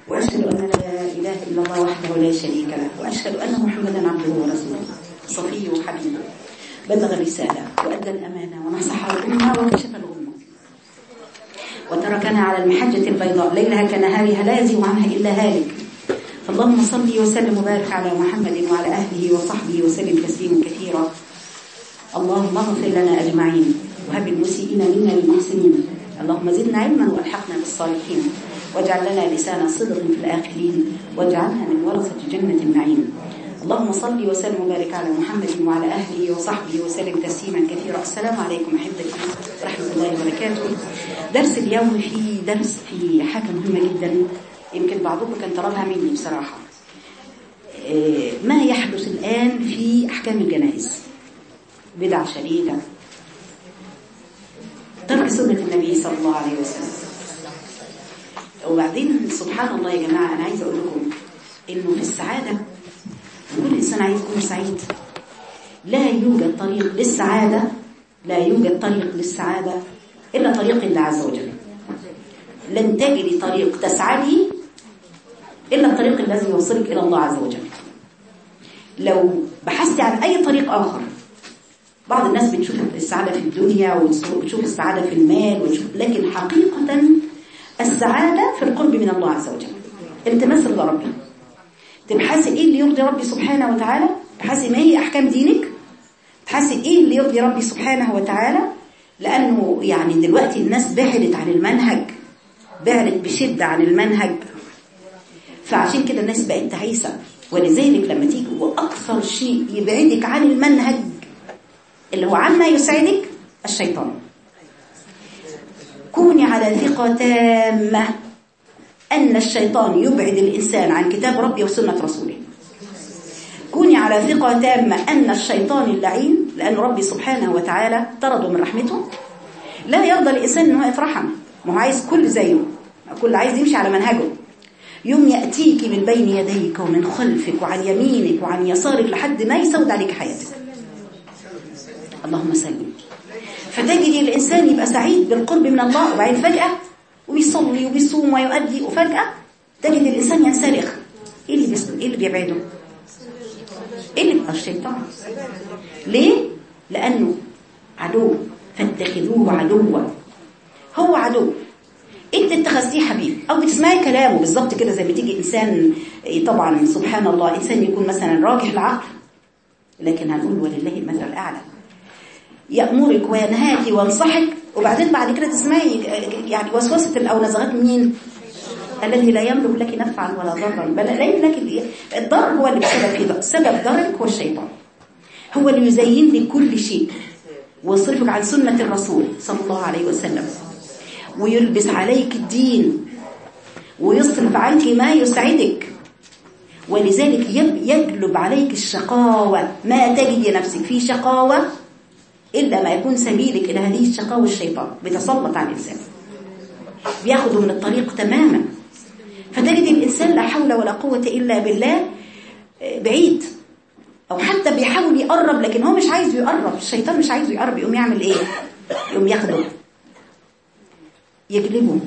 وأشهد أن لا إله إلا الله وحده لا شريك له وأشهد أن محمدا عبده ورسوله صفيه وحبيبه بلغ الرسالة وأدى الأمانة ونصح الأمة وكشف الأمة وتركنا على المحجة البيضاء ليلها كنهارها لا يزيغ عنها إلا هالك فاللهم صل وسلم وبارك على محمد وعلى أهله وصحبه وسلم تسليما كثيرا اللهم اغفر لنا أجمعين وهب المسيئين منا للمحسنين اللهم زدنا علما والحقنا بالصالحين واجعل لنا لسان صدق في الآخرين واجعلنا من ورثة جنة النعيم اللهم صل وسلم وبارك على محمد وعلى أهله وصحبه وسلم تسليما كثيرا السلام عليكم أحبتي ورحمة الله وبركاته درس اليوم في درس في حاجة مهمة جدا يمكن بعضكم كان طلبها مني بصراحة ما يحدث الآن في أحكام الجنائز بدع شديدة ترك سنة النبي صلى الله عليه وسلم وبعدين سبحان الله يا جماعة أنا عايزة أقول لكم إنه في السعادة كل إنسان عايز يكون سعيد لا يوجد طريق للسعادة لا يوجد طريق للسعادة إلا طريق الله عز وجل لن تجري طريق تسعدي إلا الطريق الذي يوصلك إلى الله عز وجل لو بحثت عن أي طريق آخر بعض الناس بتشوف السعادة في الدنيا وبتشوف السعادة في المال وتشوف لكن حقيقة السعادة في القرب من الله عز وجل التماس رضا ربي تبحثي ايه اللي يرضي ربي سبحانه وتعالى تبحثي ما هي احكام دينك تبحثي ايه اللي يرضي ربي سبحانه وتعالى لانه يعني دلوقتي الناس بعدت عن المنهج بعدت بشدة عن المنهج فعشان كده الناس بقت تعيسة ولذلك لما تيجي واكثر شيء يبعدك عن المنهج اللي هو عما يسعدك الشيطان كوني على ثقة تامة أن الشيطان يبعد الإنسان عن كتاب ربي وسنة رسوله كوني على ثقة تامة أن الشيطان اللعين لأن ربي سبحانه وتعالى طرده من رحمته لا يرضى الإنسان أنه يفرحه ما هو عايز كل زيه كل عايز يمشي على منهجه يوم يأتيك من بين يديك ومن خلفك وعن يمينك وعن يسارك لحد ما يسود عليك حياتك اللهم سلم فتجد الإنسان يبقى سعيد بالقرب من الله وبعدين فجأة ويصلي وبيصوم ويؤدي وفجأة تجد الإنسان ينسلخ إيه اللي, بيصل... إيه اللي بيبعده إيه اللي بيبقى الشيطان ليه؟ لأنه عدو فاتخذوه عدوا هو عدو انت اتخذتيه حبيب او بتسمعي كلامه بالظبط كده زي ما تيجي انسان طبعا سبحان الله انسان يكون مثلا راجح العقل لكن هنقول ولله المثل الاعلى يأمرك وينهاك وينصحك وبعدين بعد كده تسمعي يعني وسوسة أو نزغات مين الذي لا يملك لك نفعا ولا ضرا بل لا يملك الضر هو اللي بسبب كده سبب ضررك هو الشيطان هو اللي يزين لك كل شيء ويصرفك عن سنة الرسول صلى الله عليه وسلم ويلبس عليك الدين ويصرف عنك ما يسعدك ولذلك يجلب عليك الشقاوة ما تجد نفسك في شقاوة إلا ما يكون سبيلك إلى هذه الشقاوة الشيطان بيتسلط على الإنسان بياخده من الطريق تماما فتجد الإنسان لا حول ولا قوة إلا بالله بعيد أو حتى بيحاول يقرب لكن هو مش عايز يقرب الشيطان مش عايزه يقرب يقوم يعمل إيه يقوم ياخده يجلبه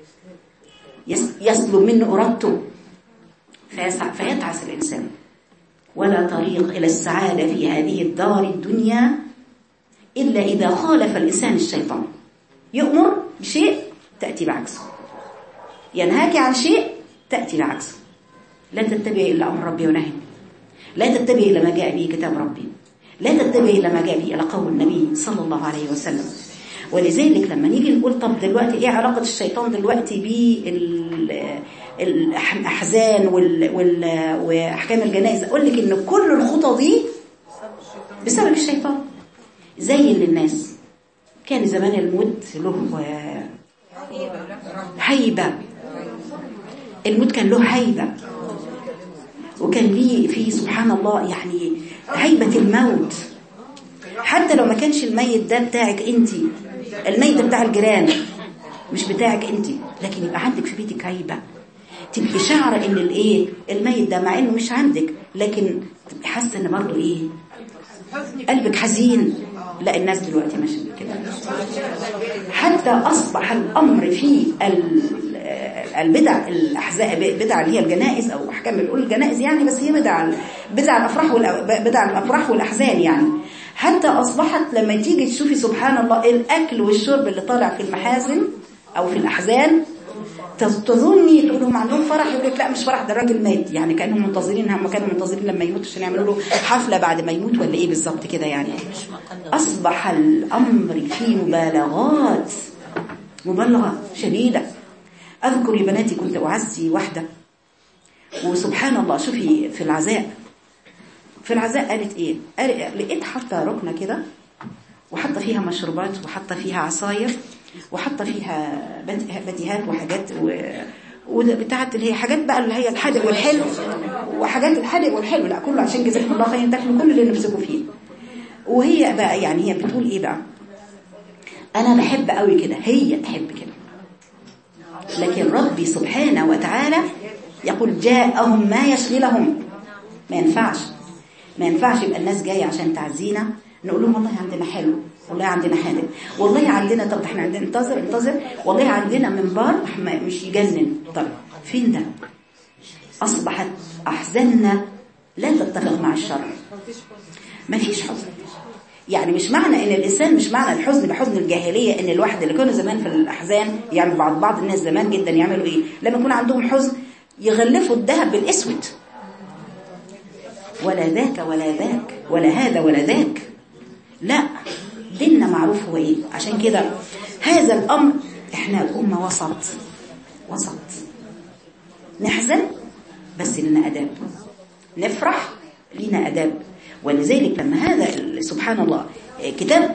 يسلب منه إرادته فيتعس الإنسان ولا طريق إلى السعادة في هذه الدار الدنيا إلا إذا خالف الإنسان الشيطان يؤمر بشيء تأتي بعكسه ينهاك عن شيء تأتي بعكسه لا تتبعي إلا أمر ربي ونهي لا تتبعي إلا ما جاء به كتاب ربي لا تتبعي إلا ما جاء به إلى قول النبي صلى الله عليه وسلم ولذلك لما نيجي نقول طب دلوقتي إيه علاقة الشيطان دلوقتي بالأحزان وال... وال... وأحكام الجنائز أقول لك إن كل الخطى دي بسبب الشيطان زي للناس كان زمان الموت له هيبة الموت كان له هيبة وكان ليه في سبحان الله يعني هيبة الموت حتى لو ما كانش الميت ده بتاعك انت الميت ده بتاع الجيران مش بتاعك انت لكن يبقى عندك في بيتك هيبة تبقي شعرة ان الايه الميت ده مع انه مش عندك لكن تبقي حاسه ان برضه ايه قلبك حزين لا الناس دلوقتي ماشيه كده حتى أصبح الأمر في البدع الاحزاب بدع اللي هي الجنائز او احكام بنقول الجنائز يعني بس هي بدع بدع الافراح بدع الافراح والاحزان يعني حتى اصبحت لما تيجي تشوفي سبحان الله الاكل والشرب اللي طالع في المحازن او في الاحزان تظني تقول لهم عندهم فرح يقول لك لا مش فرح ده الراجل مات يعني كانهم منتظرين هم كانوا منتظرين لما يموت عشان يعملوا له حفله بعد ما يموت ولا ايه بالظبط كده يعني اصبح الامر فيه مبالغات مبالغه شديده اذكر يا بناتي كنت اعزي واحده وسبحان الله شوفي في العزاء في العزاء قالت ايه قال لقيت حاطه ركنه كده وحاطه فيها مشروبات وحاطه فيها عصاير وحاطه فيها بديهات وحاجات و... وبتاعت اللي هي حاجات بقى اللي هي الحادق والحلو وحاجات الحادق والحلو لا كله عشان جزاكم الله خير تاكلوا كل اللي نفسكم فيه وهي بقى يعني هي بتقول ايه بقى انا بحب قوي كده هي تحب كده لكن ربي سبحانه وتعالى يقول جاءهم ما يشغلهم ما ينفعش ما ينفعش يبقى الناس جايه عشان تعزينا نقول لهم والله عندنا حلو والله عندنا حادق والله عندنا طب احنا عندنا انتظر انتظر والله عندنا منبر مش يجنن طب فين ده اصبحت احزاننا لا تتفق مع الشر ما فيش حزن يعني مش معنى ان الانسان مش معنى الحزن بحزن الجاهليه ان الواحد اللي كانوا زمان في الاحزان يعني بعض بعض الناس زمان جدا يعملوا ايه لما يكون عندهم حزن يغلفوا الذهب بالاسود ولا ذاك ولا ذاك ولا هذا ولا ذاك لا ديننا معروف هو ايه عشان كده هذا الامر احنا الامه وسط وسط نحزن بس لنا اداب نفرح لنا اداب ولذلك لما هذا سبحان الله كتاب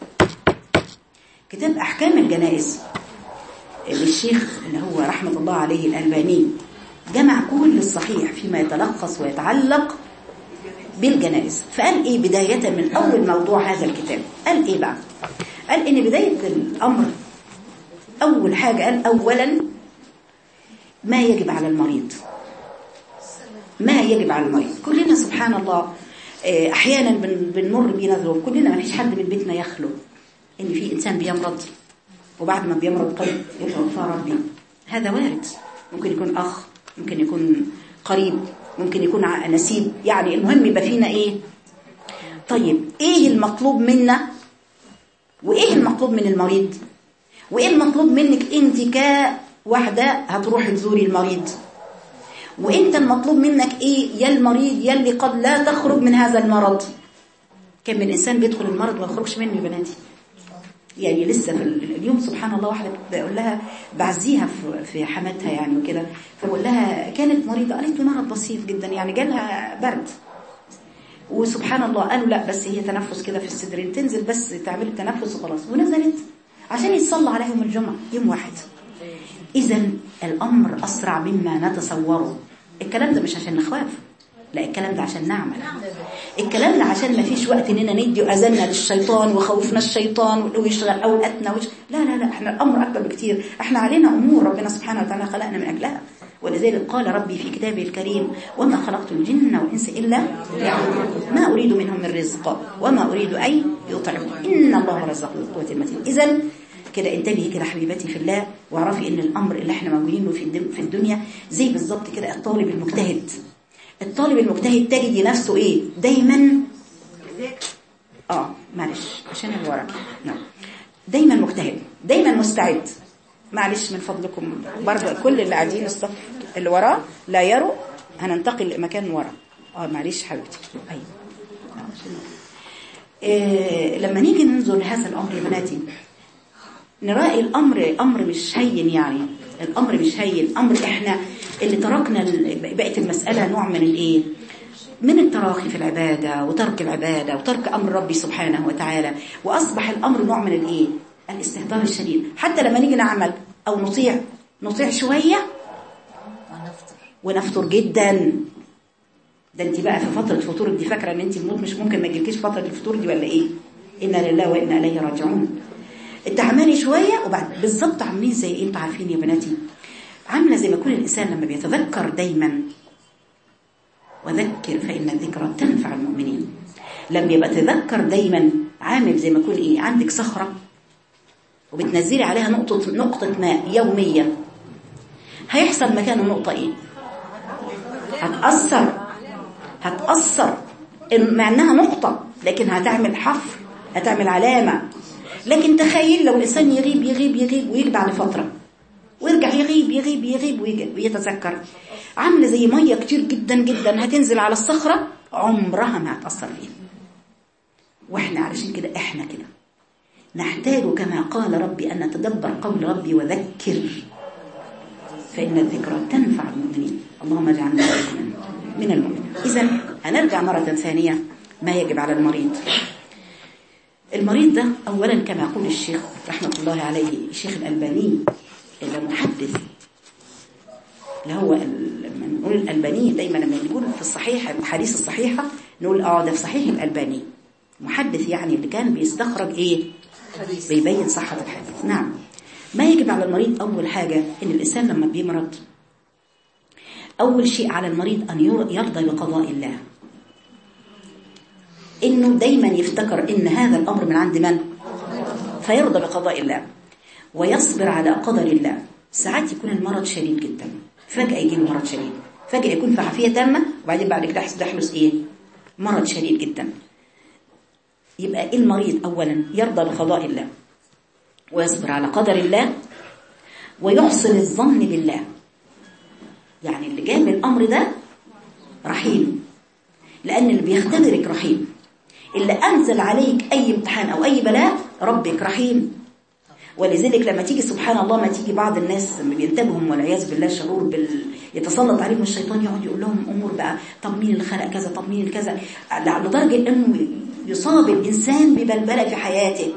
كتاب احكام الجنائز للشيخ اللي هو رحمه الله عليه الالباني جمع كل الصحيح فيما يتلخص ويتعلق بالجنائز فقال ايه بداية من اول موضوع هذا الكتاب قال ايه بقى قال ان بداية الامر اول حاجة قال اولا ما يجب على المريض ما يجب على المريض كلنا سبحان الله احيانا بنمر بينا ظروف كلنا ما فيش حد من بيتنا يخلو ان في انسان بيمرض وبعد ما بيمرض قد يتوفى ربي هذا وارد ممكن يكون اخ ممكن يكون قريب ممكن يكون نسيب يعني المهم يبقى فينا ايه طيب ايه المطلوب منا وايه المطلوب من المريض وايه المطلوب منك انت كواحدة هتروحي تزوري المريض وانت المطلوب منك ايه يا المريض يا اللي قد لا تخرج من هذا المرض كم من انسان بيدخل المرض وما يخرجش منه يا بناتي يعني لسه في اليوم سبحان الله واحدة بقول لها بعزيها في حماتها يعني وكده فبقول لها كانت مريضة قالت له مرض بسيط جدا يعني جالها برد وسبحان الله قالوا لا بس هي تنفس كده في الصدرين تنزل بس تعمل التنفس وخلاص ونزلت عشان يتصلى عليها يوم الجمعة يوم واحد إذا الأمر أسرع مما نتصوره الكلام ده مش عشان نخاف لا الكلام ده عشان نعمل الكلام ده عشان ما فيش وقت اننا ندي اذاننا للشيطان وخوفنا الشيطان ويشغل اوقاتنا وش... لا لا لا احنا الامر اكبر بكتير احنا علينا امور ربنا سبحانه وتعالى خلقنا من اجلها ولذلك قال ربي في كتابه الكريم وما خلقت الجن والانس الا ليعبدون ما اريد منهم من رزق وما اريد ان يطعمون ان الله رزق ذو القوه المتين اذا كده انتبهي كده حبيبتي في الله واعرفي ان الامر اللي احنا موجودين له في الدنيا زي بالظبط كده الطالب المجتهد الطالب المجتهد تجد نفسه ايه دايما اه معلش عشان اللي ورا نعم دايما مجتهد دايما مستعد معلش من فضلكم برضه كل اللي قاعدين الصف اللي وراه لا يروا هننتقل لمكان ورا اه معلش حبيبتي ايوه إيه لما نيجي ننظر لهذا الامر يا بناتي نراقي الامر امر مش هين يعني الامر مش هين امر احنا اللي تركنا بقت المسألة نوع من الايه من التراخي في العبادة وترك العبادة وترك أمر ربي سبحانه وتعالى وأصبح الأمر نوع من الايه الاستهتار الشديد حتى لما نيجي نعمل أو نطيع نطيع شوية ونفطر جدا ده انت بقى في فترة فطورك دي فاكرة ان انت الموت مش ممكن ما يجيلكيش فترة الفطور دي ولا ايه إنا لله وإنا إليه راجعون تعملي شوية وبعد بالظبط عاملين زي ايه انتوا عارفين يا بناتي عاملة زي ما يكون الإنسان لما بيتذكر دايما وذكر فإن الذكرى تنفع المؤمنين لما يبقى تذكر دايما عامل زي ما يكون إيه عندك صخرة وبتنزلي عليها نقطة, نقطة ماء يوميا هيحصل مكانه نقطة ايه هتأثر هتأثر إن- مع انها نقطة لكن هتعمل حفر هتعمل علامة لكن تخيل لو الإنسان يغيب يغيب يغيب ويجي بعد فترة ويرجع يغيب يغيب يغيب ويجي- ويتذكر عاملة زي مية كتير جدا جدا هتنزل على الصخرة عمرها ما هتأثر فيها واحنا علشان كده احنا كده نحتاج كما قال ربي أن نتدبر قول ربي وذكر فإن الذكرى تنفع المؤمنين اللهم اجعلنا من من المؤمنين إذا هنرجع مرة ثانية ما يجب على المريض المريض ده أولا كما يقول الشيخ رحمة الله عليه الشيخ الألباني المحدث اللي هو ال- لما نقول الألباني دايما لما نقول في الصحيح الحديث الصحيحة نقول اه ده في صحيح الألباني محدث يعني اللي كان بيستخرج ايه بيبين صحة الحديث نعم ما يجب على المريض أول حاجة إن الإنسان لما بيمرض أول شيء على المريض أن ير- يرضى بقضاء الله إنه دايما يفتكر إن هذا الأمر من عند من فيرضى بقضاء الله ويصبر على قدر الله ساعات يكون المرض شديد جدا فجأة يجي له مرض شديد فجأة يكون في عافية تامة وبعدين بعد كده يحصل يحدث إيه مرض شديد جدا يبقى المريض أولا يرضى بقضاء الله ويصبر على قدر الله ويحسن الظن بالله يعني اللي جاي من الأمر ده رحيم لأن اللي بيختبرك رحيم اللي أنزل عليك أي امتحان أو أي بلاء ربك رحيم ولذلك لما تيجي سبحان الله ما تيجي بعض الناس لما بينتبههم والعياذ بالله شعور بال... يتسلط عليهم الشيطان يقعد يقول لهم امور بقى طب مين اللي خلق كذا طب مين كذا لدرجه انه يصاب الانسان ببلبله في حياته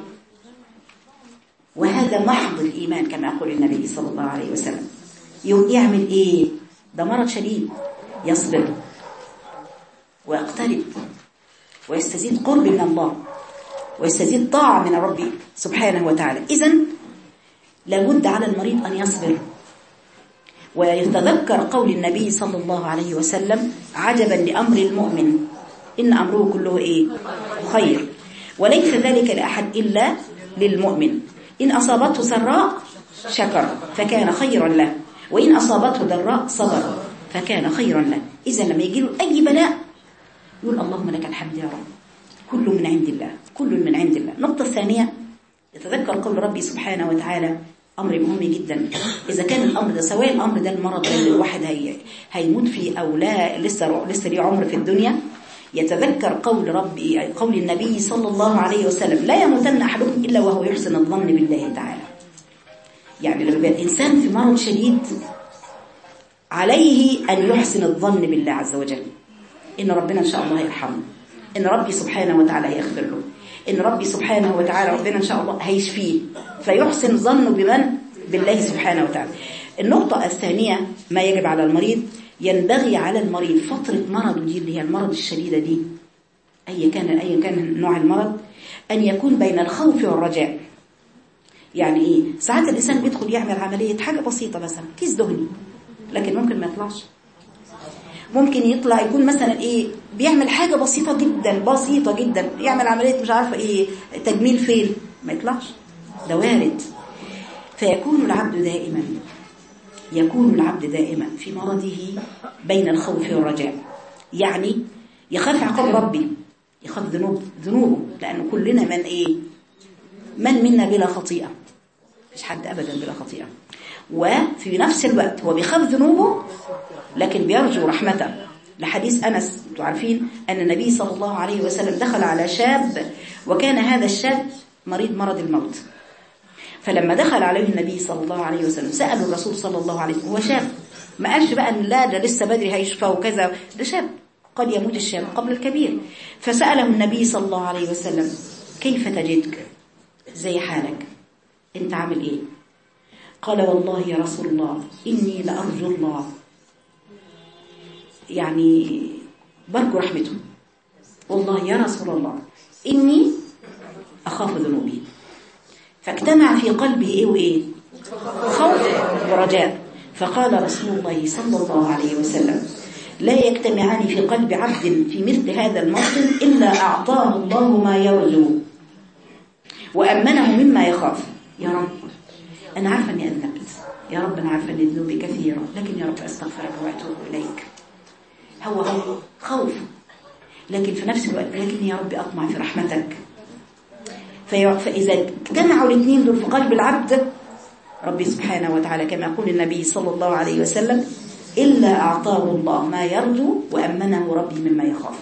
وهذا محض الايمان كما يقول النبي صلى الله عليه وسلم يوم يعمل ايه ده مرض شديد يصبر ويقترب ويستزيد قرب من الله ويستزيد طاعة من الرب سبحانه وتعالى إذا لابد على المريض أن يصبر ويتذكر قول النبي صلى الله عليه وسلم عجبا لأمر المؤمن إن أمره كله إيه خير وليس ذلك لأحد إلا للمؤمن إن أصابته سراء شكر فكان خيرا له وإن أصابته ضراء صبر فكان خيرا له إذا لما يجي له أي بلاء يقول اللهم لك الحمد يا رب كل من عند الله كل من عند الله النقطة الثانية يتذكر قول ربي سبحانه وتعالى أمر مهم جدا إذا كان الأمر ده سواء الأمر ده المرض اللي الواحد هي هيموت فيه أو لا لسه لسه ليه عمر في الدنيا يتذكر قول ربي قول النبي صلى الله عليه وسلم لا يموتن أحدكم إلا وهو يحسن الظن بالله تعالى يعني لما يبقى الإنسان في مرض شديد عليه أن يحسن الظن بالله عز وجل إن ربنا إن شاء الله يرحمه إن ربي سبحانه وتعالى هيغفر له إن ربي سبحانه وتعالى ربنا إن شاء الله هيشفيه فيحسن ظنه بمن؟ بالله سبحانه وتعالى النقطة الثانية ما يجب على المريض ينبغي على المريض فترة مرضه دي اللي هي المرض الشديدة دي أي كان أي كان نوع المرض أن يكون بين الخوف والرجاء يعني إيه ساعات الإنسان بيدخل يعمل عملية حاجة بسيطة مثلا كيس دهني لكن ممكن ما يطلعش ممكن يطلع يكون مثلا ايه بيعمل حاجة بسيطة جدا بسيطة جدا يعمل عملية مش عارفة ايه تجميل فيل ما يطلعش ده وارد فيكون العبد دائما يكون العبد دائما في مرضه بين الخوف والرجاء يعني يخاف عقاب ربي يخاف ذنوب ذنوبه لأنه كلنا من ايه من منا بلا خطيئة مش حد أبدا بلا خطيئة وفي نفس الوقت هو بيخاف ذنوبه لكن بيرجو رحمته لحديث أنس انتوا عارفين أن النبي صلى الله عليه وسلم دخل على شاب وكان هذا الشاب مريض مرض الموت فلما دخل عليه النبي صلى الله عليه وسلم سأل الرسول صلى الله عليه وسلم هو شاب ما قالش بقى ان لا ده لسه بدري هيشفى وكذا ده شاب قد يموت الشاب قبل الكبير فسأله النبي صلى الله عليه وسلم كيف تجدك زي حالك انت عامل ايه قال والله يا رسول الله إني لأرجو الله يعني برجو رحمته والله يا رسول الله إني أخاف ذنوبي فاجتمع في قلبه إيه وإيه خوف ورجاء فقال رسول الله صلى الله عليه وسلم لا يجتمعان في قلب عبد في مثل هذا الموطن إلا أعطاه الله ما يرجو وأمنه مما يخاف يا رب أنا عارفة أني أذنبت يا رب أنا عارفة أن ذنوبي كثيرة لكن يا رب أستغفرك وأتوب إليك هو هو خوف لكن في نفس الوقت لكن يا رب أطمع في رحمتك في- فإذا اجتمعوا الاثنين دول في قلب العبد ربي سبحانه وتعالى كما يقول النبي صلى الله عليه وسلم إلا أعطاه الله ما يرجو وأمنه ربي مما يخاف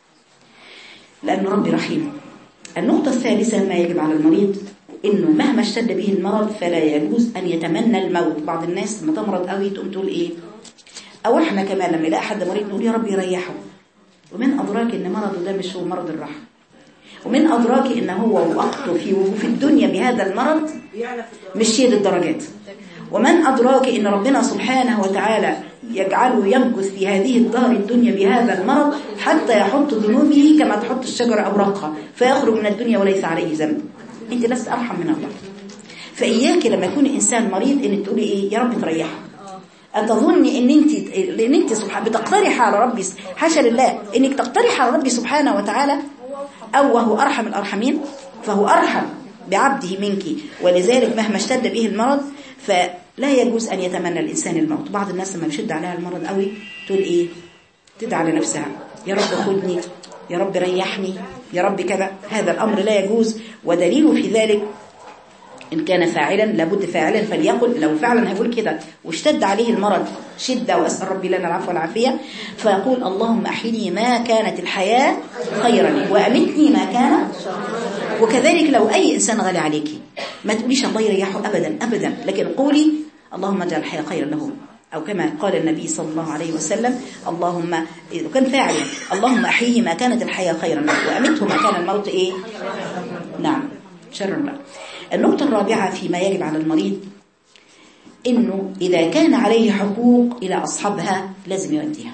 لأن ربي رحيم النقطة الثالثة ما يجب على المريض إنه مهما اشتد به المرض فلا يجوز أن يتمنى الموت بعض الناس لما تمرض قوي تقوم تقول إيه أو إحنا كمان لما يلاقي حد مريض نقول يا رب يريحه ومن أدراك إن مرضه ده مش هو مرض الراحة ومن أدراك إن هو وقته في في الدنيا بهذا المرض مش هي دي الدرجات ومن أدراك إن ربنا سبحانه وتعالى يجعله يمكث في هذه الدار الدنيا بهذا المرض حتى يحط ذنوبه كما تحط الشجرة أوراقها فيخرج من الدنيا وليس عليه ذنب أنت لست أرحم من الله فإياك لما يكون إنسان مريض إن تقولي إيه يا رب تريحه أتظني إن أنت لأن أنت سبحانه بتقترح على ربي حاشا لله إنك تقترح على ربي سبحانه وتعالى أو وهو أرحم الأرحمين فهو أرحم بعبده منك ولذلك مهما اشتد به المرض فلا يجوز أن يتمنى الإنسان الموت بعض الناس لما يشد عليها المرض قوي تقول إيه تدعى لنفسها يا رب خذني يا رب ريحني يا رب كذا هذا الأمر لا يجوز ودليل في ذلك إن كان فاعلا لابد فاعلا فليقل لو فعلا هيقول كده واشتد عليه المرض شدة وأسأل ربي لنا العفو والعافية فيقول اللهم أحيني ما كانت الحياة خيرا لي وأمتني ما كان وكذلك لو أي إنسان غالي عليك ما تقوليش الله يريحه أبدا أبدا لكن قولي اللهم اجعل الحياة خيرا له أو كما قال النبي صلى الله عليه وسلم اللهم إذا كان فاعلا اللهم أحييه ما كانت الحياة خيرا له وأمته ما كان الموت إيه نعم شرا له النقطة الرابعة فيما يجب على المريض إنه إذا كان عليه حقوق إلى أصحابها لازم يؤديها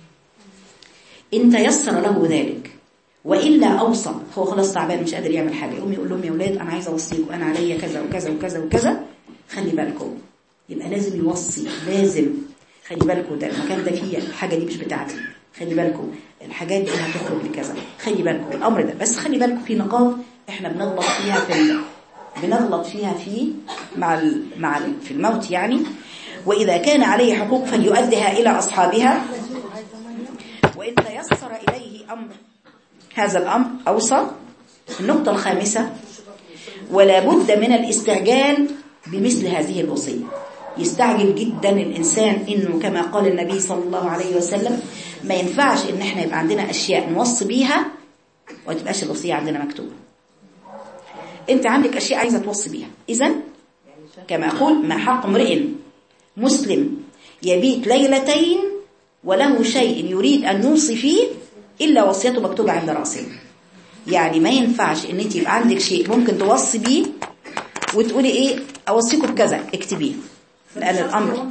إن تيسر له ذلك وإلا أوصى هو خلاص تعبان مش قادر يعمل حاجة يقوم يقول لهم يا ولاد أنا عايز أوصيكم أنا عليا كذا وكذا وكذا وكذا خلي بالكم يبقى لازم يوصي لازم خلي بالكم ده المكان ده فيه الحاجة دي مش بتاعتي خلي بالكم الحاجات دي هتخرج لكذا خلي بالكم الأمر ده بس خلي بالكم في نقاط احنا بنغلط فيها في ال... بنغلط فيها في مع ال... مع ال... في الموت يعني وإذا كان عليه حقوق فليؤدها إلى أصحابها وإن تيسر إليه أمر هذا الأمر أوصى النقطة الخامسة ولا بد من الاستعجال بمثل هذه الوصية يستعجل جدا الإنسان إنه كما قال النبي صلى الله عليه وسلم ما ينفعش إن احنا يبقى عندنا أشياء نوصي بيها وما تبقاش الوصية عندنا مكتوبة انت عندك أشياء عايزة توصي بيها إذا كما أقول ما حق امرئ مسلم يبيت ليلتين وله شيء يريد أن يوصي فيه إلا وصيته مكتوبة عند رأسه يعني ما ينفعش ان انت يبقى عندك شيء ممكن توصي بيه وتقولي ايه اوصيكم بكذا اكتبيه لان الامر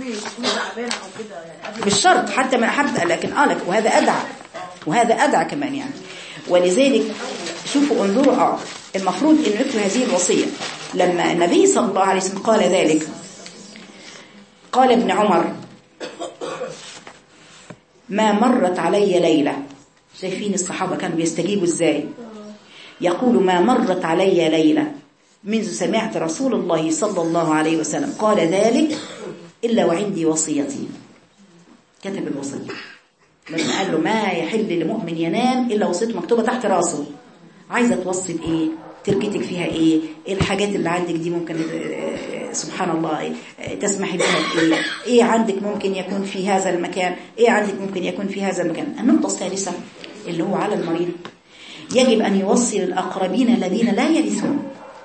مش شرط حتى من حتى لكن اه لك وهذا ادعى وهذا ادعى كمان يعني ولذلك شوفوا انظروا اه المفروض ان نكتب هذه الوصيه لما النبي صلى الله عليه وسلم قال ذلك قال ابن عمر ما مرت علي ليله شايفين الصحابه كانوا بيستجيبوا ازاي يقول ما مرت علي ليلة منذ سمعت رسول الله صلى الله عليه وسلم قال ذلك إلا وعندي وصيتي كتب الوصية لما قال له ما يحل لمؤمن ينام إلا وصيته مكتوبة تحت راسه عايزة توصي بإيه تركتك فيها إيه إيه الحاجات اللي عندك دي ممكن سبحان الله تسمحي بها بإيه إيه عندك ممكن يكون في هذا المكان إيه عندك ممكن يكون في هذا المكان النقطة الثالثة اللي هو على المريض يجب أن يوصي للأقربين الذين لا يرثون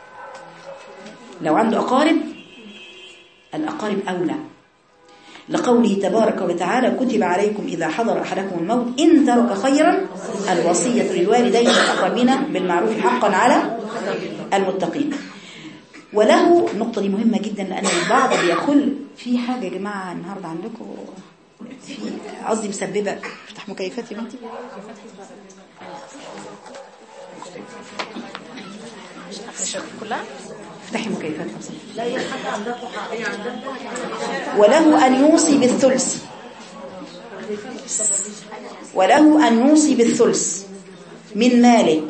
لو عنده أقارب الأقارب أولى لقوله تبارك وتعالى كتب عليكم إذا حضر أحدكم الموت إن ترك خيرا الوصية للوالدين والأقربين بالمعروف حقا على المتقين وله النقطة دي مهمة جدا لأن البعض بيخل في حاجة يا جماعة النهاردة عندكم في قصدي مسببة افتح مكيفات يا بنتي كلها افتحي مكيفات وله أن يوصي بالثلث وله أن يوصي بالثلث من ماله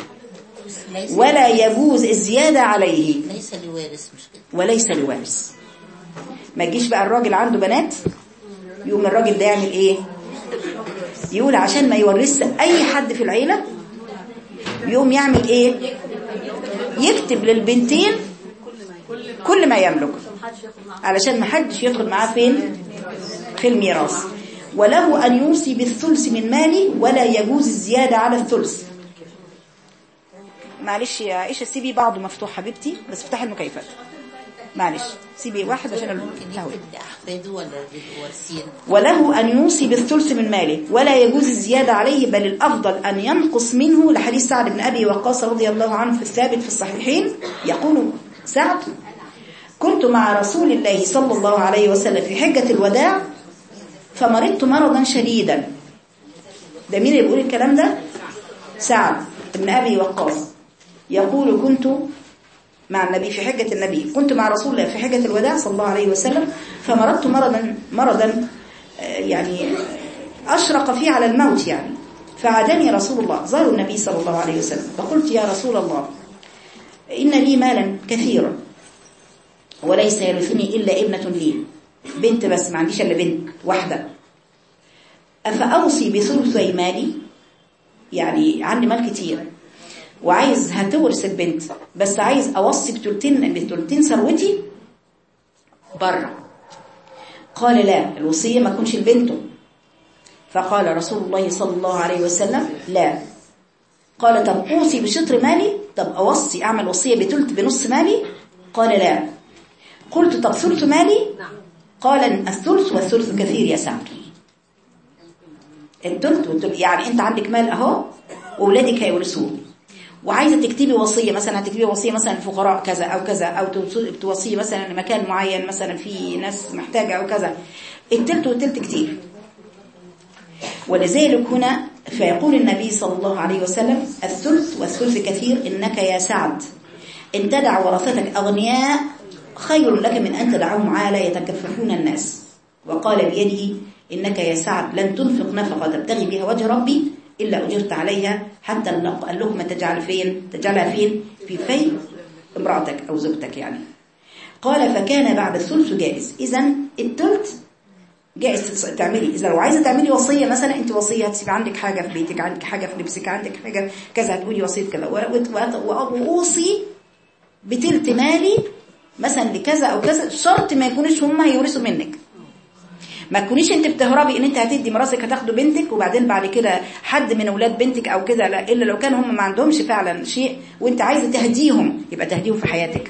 ولا يجوز الزيادة عليه ليس لوارث مش كده وليس لوارث ما تجيش بقى الراجل عنده بنات يقوم الراجل ده يعمل ايه يقول عشان ما يورث اي حد في العيلة يقوم يعمل ايه يكتب للبنتين كل ما يملك علشان ما حدش يدخل معاه فين في الميراث وله أن يوصي بالثلث من ماله ولا يجوز الزيادة على الثلث معلش يا عائشة سيبي بعضه مفتوح حبيبتي بس افتحي المكيفات معلش سيبي واحد عشان الهواء أحفاده ولا ورثين وله أن يوصي بالثلث من ماله ولا يجوز الزيادة عليه بل الأفضل أن ينقص منه لحديث سعد بن أبي وقاص رضي الله عنه في الثابت في الصحيحين يقول سعد كنت مع رسول الله صلى الله عليه وسلم في حجة الوداع فمرضت مرضا شديدا ده مين اللي بيقول الكلام ده سعد بن أبي وقاص يقول كنت مع النبي في حجة النبي كنت مع رسول الله في حجة الوداع صلى الله عليه وسلم فمرضت مرضا مرضا آه، يعني آه، أشرق فيه على الموت يعني فعادني رسول الله زار النبي صلى الله عليه وسلم فقلت يا رسول الله إن لي مالا كثيرا وليس يرثني إلا ابنة لي بنت بس ما عنديش إلا بنت واحدة أفأوصي بثلثي مالي يعني عندي مال كتير وعايز هتورث البنت بس عايز أوصي بتلتين بتلتين ثروتي بره قال لا الوصية ما تكونش لبنته فقال رسول الله صلى الله عليه وسلم لا قال طب أوصي بشطر مالي طب أوصي أعمل وصية بتلت بنص مالي قال لا قلت طب ثلث مالي قال الثلث والثلث كثير يا سعد الثلث والثلث يعني انت عندك مال اهو واولادك هيورثوه وعايزه تكتبي وصيه مثلا هتكتبي وصيه مثلا للفقراء كذا او كذا او توصي- توصيه مثلا لمكان معين مثلا في ناس محتاجه او كذا التلت والتلت كتير ولذلك هنا فيقول النبي صلى الله عليه وسلم الثلث والثلث كثير إنك يا سعد إن تدع ورثتك أغنياء خير لك من أن تدعهم عالة يتكففون الناس وقال بيده إنك يا سعد لن تنفق نفقة تبتغي بها وجه ربي إلا أجرت عليها حتى اللق- اللقمة تجعل فين تجعلها فين في في امرأتك أو زوجتك يعني قال فكان بعد الثلث جائز إذا الثلث جائز تعملي اذا لو عايزه تعملي وصيه مثلا انت وصيه هتسيبي عندك حاجه في بيتك عندك حاجه في لبسك عندك حاجه كذا هتقولي وصيه كذا و- و- و- واوصي بتلت مالي مثلا لكذا او كذا شرط ما يكونوش هم هيورثوا منك ما تكونيش انت بتهربي ان انت هتدي مراسك هتاخدوا بنتك وبعدين بعد كده حد من اولاد بنتك او كده لا الا لو كانوا هم ما عندهمش فعلا شيء وانت عايزه تهديهم يبقى تهديهم في حياتك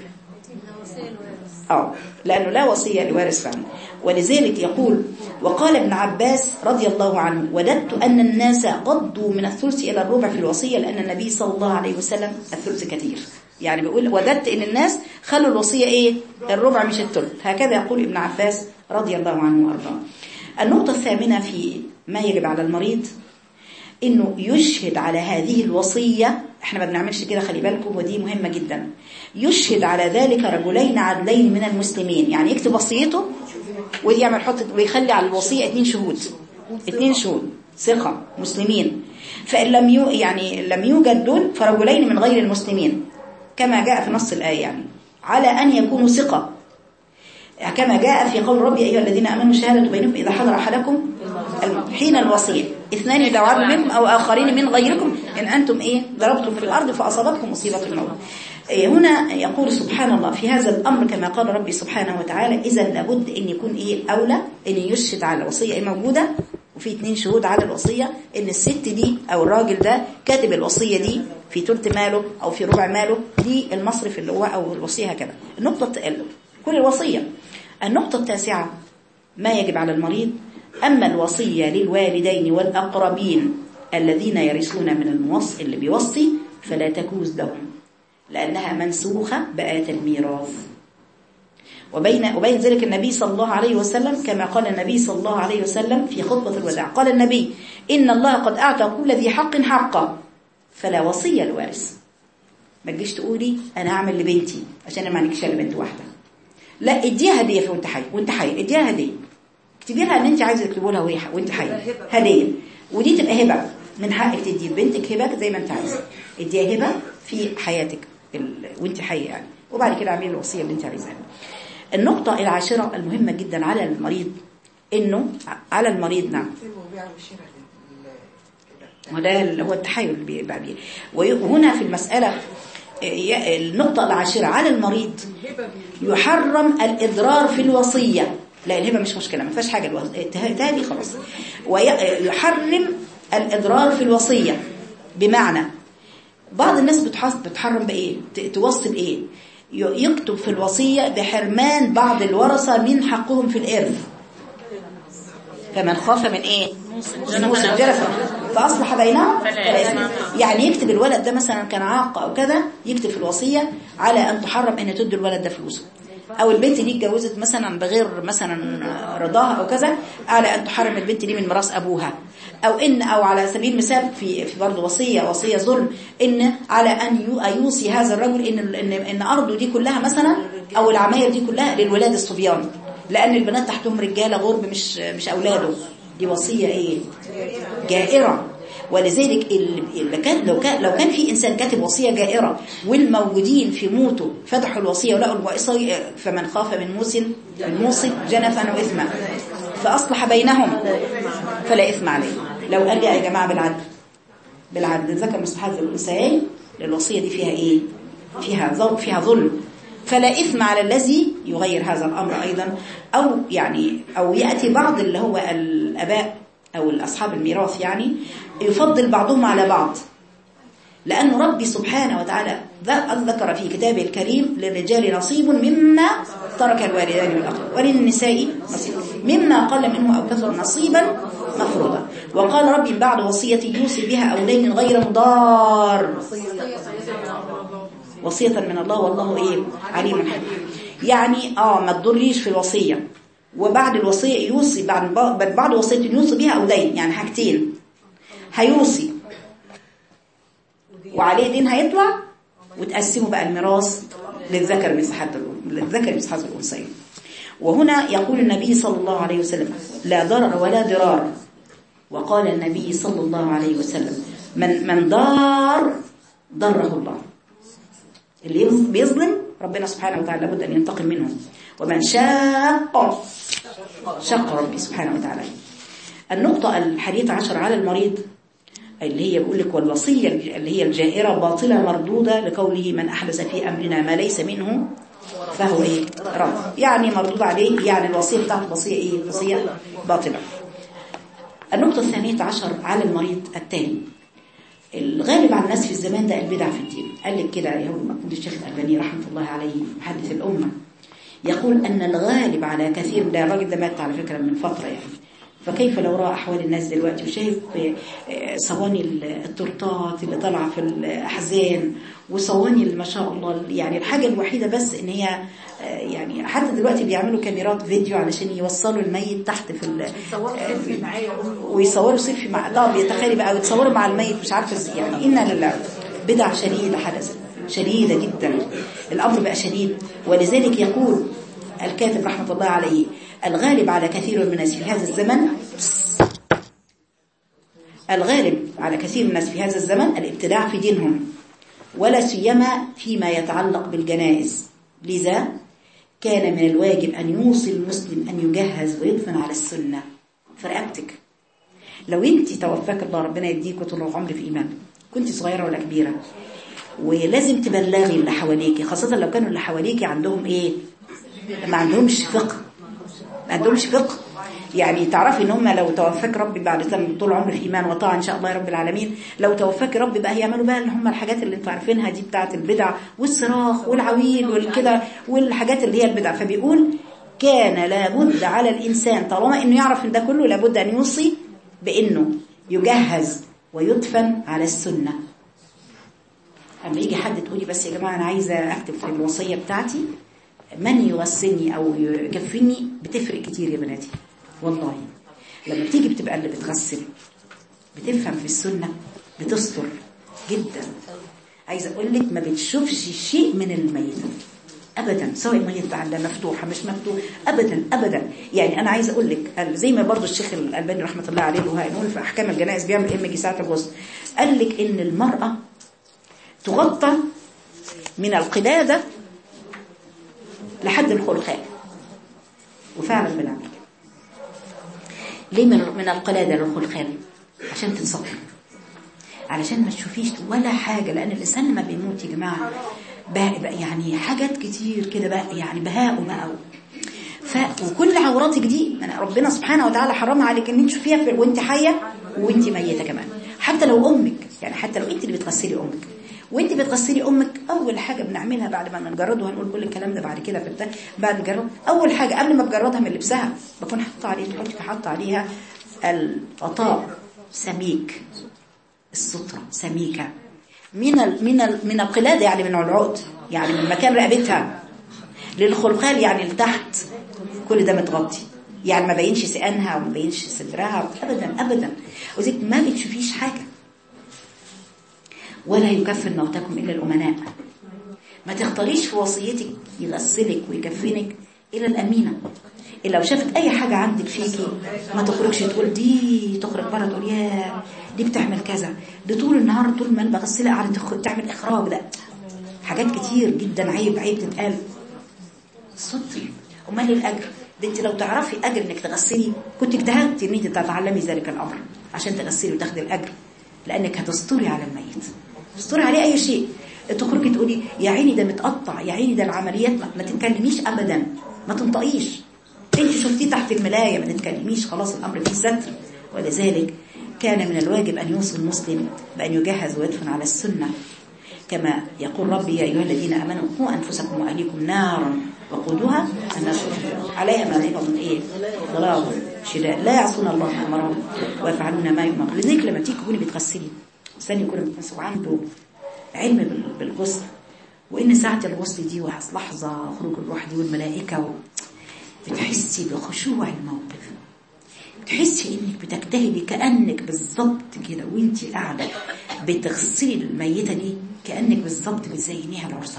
اه لانه لا وصيه لوارث فعلا ولذلك يقول وقال ابن عباس رضي الله عنه وددت ان الناس غضوا من الثلث الى الربع في الوصيه لان النبي صلى الله عليه وسلم الثلث كثير يعني بيقول وددت ان الناس خلوا الوصيه ايه الربع مش الثلث هكذا يقول ابن عباس رضي الله عنه وارضاه النقطه الثامنه في ما يجب على المريض انه يشهد على هذه الوصية احنا ما بنعملش كده خلي بالكم ودي مهمة جدا يشهد على ذلك رجلين عدلين من المسلمين يعني يكتب وصيته ويعمل حط ويخلي على الوصية اتنين شهود اتنين شهود ثقة مسلمين فإن لم يو يعني لم يوجد دول فرجلين من غير المسلمين كما جاء في نص الآية يعني على أن يكونوا ثقة كما جاء في قول ربي أيها الذين أمنوا شهادة بينكم إذا حضر أحدكم حين الوصية اثنان إذا وعدوا منكم أو آخرين من غيركم إن أنتم إيه ضربتم في الأرض فأصابتكم مصيبة الموت إيه هنا يقول سبحان الله في هذا الأمر كما قال ربي سبحانه وتعالى إذا لابد أن يكون إيه أولى أن يشهد على الوصية إيه موجودة وفي اتنين شهود على الوصية إن الست دي أو الراجل ده كاتب الوصية دي في تلت ماله أو في ربع ماله دي المصرف اللي هو أو الوصية هكذا النقطة كل الوصية النقطة التاسعة ما يجب على المريض أما الوصية للوالدين والأقربين الذين يرثون من الموصي اللي بيوصي فلا تجوز لهم لأنها منسوخة بآية الميراث وبين وبين ذلك النبي صلى الله عليه وسلم كما قال النبي صلى الله عليه وسلم في خطبة الوداع قال النبي إن الله قد أعطى كل ذي حق حقه فلا وصية لوارث ما تجيش تقولي أنا أعمل لبنتي عشان أنا ما عندكش إلا بنت واحدة لا اديها هدية في وانت حي وانت حي اديها هدية اكتبي لها ان انت عايزه تكتبوا لها وهي وانت حي هدية ودي تبقى هبة من حقك تدي لبنتك هبة زي ما انت عايزه اديها هبة في حياتك ال... وانت حي يعني وبعد كده اعملي الوصية اللي انت عايزاها النقطة العاشرة المهمة جدا على المريض انه على المريض نعم وده اللي هو التحايل اللي بيبقى بيه وهنا في المسألة ي- النقطة العاشرة على المريض يحرم الإضرار في الوصية لا الهبة مش مشكلة ما فيهاش حاجة الو- التهابي خلاص ويحرم الإضرار في الوصية بمعنى بعض الناس بتحس بتحرم بإيه ت- توصي بإيه ي- يكتب في الوصية بحرمان بعض الورثة من حقهم في الإرث فمن خاف من ايه من موسى جرفا فاصلح بينهم فلا إثم. يعني يكتب الولد ده مثلا كان عاق او كذا يكتب في الوصيه على ان تحرم ان تدي الولد ده فلوسه او البنت دي اتجوزت مثلا بغير مثلا رضاها او كذا على ان تحرم البنت دي من ميراث ابوها او ان او على سبيل المثال في في برضه وصيه وصيه ظلم ان على ان يو- يوصي هذا الرجل ان ان ان ارضه دي كلها مثلا او العماير دي كلها للولاد الصبيان لان البنات تحتهم رجاله غرب مش مش اولاده دي وصيه ايه جائره ولذلك ال- اللي كان لو كان لو كان في انسان كاتب وصيه جائره والموجودين في موته فتحوا الوصيه ولقوا الوصيه فمن خاف من موس من موص جنفا واثما فاصلح بينهم فلا اثم عليه لو قال لي يا جماعه بالعدل بالعدل ذكر مستحاذ الانثيين الوصيه دي فيها ايه فيها ظلم فيها ظلم فلا إثم على الذي يغير هذا الأمر أيضا أو يعني أو يأتي بعض اللي هو الأباء أو الأصحاب الميراث يعني يفضل بعضهم على بعض لأن ربي سبحانه وتعالى ذ- ذكر في كتابه الكريم للرجال نصيب مما ترك الوالدان والأقرب وللنساء نصيب مما قل منه أو كثر نصيبا مفروضا وقال ربي من بعد وصية يوصي بها أو دين غير مضار وصية من الله والله ايه عليم حكيم يعني اه ما تضريش في الوصية وبعد الوصية يوصي بعد بعد بعد وصية يوصي بها أو دين يعني حاجتين هيوصي وعليه دين هيطلع وتقسموا بقى الميراث للذكر مثل حد الأم- للذكر مثل حظ الأنثيين وهنا يقول النبي صلى الله عليه وسلم لا ضرر ولا ضرار وقال النبي صلى الله عليه وسلم من من ضار ضره الله اللي يظ- بيظلم ربنا سبحانه وتعالى لابد أن ينتقم منه ومن شاق شق ربي سبحانه وتعالى النقطة الحادية عشر على المريض اللي هي بيقول لك والوصية اللي هي الجائرة باطلة مردودة لقوله من أحدث في أمرنا ما ليس منه فهو إيه رد يعني مردود عليه يعني الوصية بتاعته وصية إيه وصية باطلة النقطة الثانية عشر على المريض التالي الغالب على الناس في الزمان ده البدع في الدين قال لك كده يا مقبول الشيخ الألباني رحمة الله عليه محدث الأمة يقول أن الغالب على كثير ده الراجل ده مات على فكرة من فترة يعني فكيف لو رأى أحوال الناس دلوقتي وشايف آه، صواني التورتات اللي طالعة في الأحزان وصواني اللي ما شاء الله يعني الحاجة الوحيدة بس إن هي آه، يعني حتى دلوقتي بيعملوا كاميرات فيديو علشان يوصلوا الميت تحت في ال- آه، ويصوروا سيلفي مع لا بيتخيلي بقى ويتصوروا مع الميت مش عارفه ازاي يعني إنا لله بدع شديدة حدثت شديدة جدا الأمر بقى شديد ولذلك يقول الكاتب رحمة الله عليه الغالب على كثير من الناس في هذا الزمن الغالب على كثير من الناس في هذا الزمن الابتداع في دينهم ولا سيما فيما يتعلق بالجنائز لذا كان من الواجب أن يوصي المسلم أن يجهز ويدفن على السنة في رقبتك لو انت توفاك الله ربنا يديك طول العمر في إيمان كنت صغيرة ولا كبيرة ولازم تبلغي اللي حواليكي خاصة لو كانوا اللي حواليكي عندهم ايه ما عندهمش فقه ما عندهمش فقه يعني تعرفي ان هم لو توفاك ربي بعد تم طول عمر في ايمان وطاعه ان شاء الله يا رب العالمين لو توفاك ربي بقى هيعملوا بقى اللي هم الحاجات اللي انتوا عارفينها دي بتاعه البدع والصراخ والعويل والكده والحاجات اللي هي البدع فبيقول كان لابد على الانسان طالما انه يعرف ان ده كله لابد ان يوصي بانه يجهز ويدفن على السنه اما يجي حد تقولي بس يا جماعه انا عايزه اكتب في الوصيه بتاعتي من يغسلني او يكفني بتفرق كتير يا بناتي والله لما بتيجي بتبقى اللي بتغسل بتفهم في السنه بتستر جدا عايزه اقول لك ما بتشوفش شيء من الميت ابدا سواء الميت ده مفتوحه مش مفتوح ابدا ابدا يعني انا عايزه اقول لك زي ما برضو الشيخ الالباني رحمه الله عليه وهنقول في احكام الجنائز بيعمل ام جي ساعه الغسل قال لك ان المراه تغطى من القلادة لحد الخلخاء وفعلا بنعمل كده ليه من من القلادة للخلخال عشان تنصفي علشان ما تشوفيش ولا حاجة لأن الإنسان لما بيموت يا جماعة بقى بقى يعني حاجات كتير كده بقى يعني بهاء بقى ف وكل عوراتك دي أنا ربنا سبحانه وتعالى حرام عليك ان انت تشوفيها في- وانت حيه وانت ميته كمان حتى لو امك يعني حتى لو انت اللي بتغسلي امك وانت بتغسلي امك اول حاجه بنعملها بعد ما نجرد وهنقول كل الكلام ده بعد كده في البتاع بعد نجرد اول حاجه قبل ما بجردها من لبسها بكون حاطه عليه تحطي حاطه عليها الغطاء سميك السترة سميكة من ال من ال من القلادة يعني من العقد يعني من مكان رقبتها للخلخال يعني لتحت كل ده متغطي يعني ما بينش سقانها وما بينش صدرها ابدا ابدا وزيك ما بتشوفيش حاجه ولا يكفن موتكم الا الامناء ما تختاريش في وصيتك يغسلك ويكفنك الا الامينه إلا لو شافت اي حاجه عندك فيكي ما تخرجش تقول دي تخرج بره تقول يا دي بتعمل كذا دي طول النهار طول ما انا بغسلها قاعده تخ- تعمل اخراج ده حاجات كتير جدا عيب عيب تتقال صدري امال الاجر ده انت لو تعرفي اجر انك تغسلي كنت اجتهدت ان انت تتعلمي ذلك الامر عشان تغسلي وتاخدي الاجر لانك هتستري على الميت تستري عليه اي شيء تخرجي تقولي يا عيني ده متقطع يا عيني ده العمليات ما, ما تتكلميش ابدا ما تنطقيش انت شفتيه تحت الملايه ما تتكلميش خلاص الامر فيه ستر ولذلك كان من الواجب ان يوصي المسلم بان يجهز ويدفن على السنه كما يقول ربي يا أيها الذين آمنوا قوا أنفسكم وأهليكم نارا وقودها الناس عليها ملائكة من إيه غلاظ شداد لا يعصون الله ما أمرهم ويفعلون ما يؤمر لذلك لما تيجي تكوني بتغسلي إنسان يكون متمسك عنده علم بال- بالغسل وإن ساعة الغسل دي لحظة خروج الروح دي والملائكة و... بتحسي بخشوع الموقف تحسي انك بتجتهدي كانك بالظبط كده وانت قاعده بتغسلي الميته دي كانك بالظبط بتزينيها لعرسها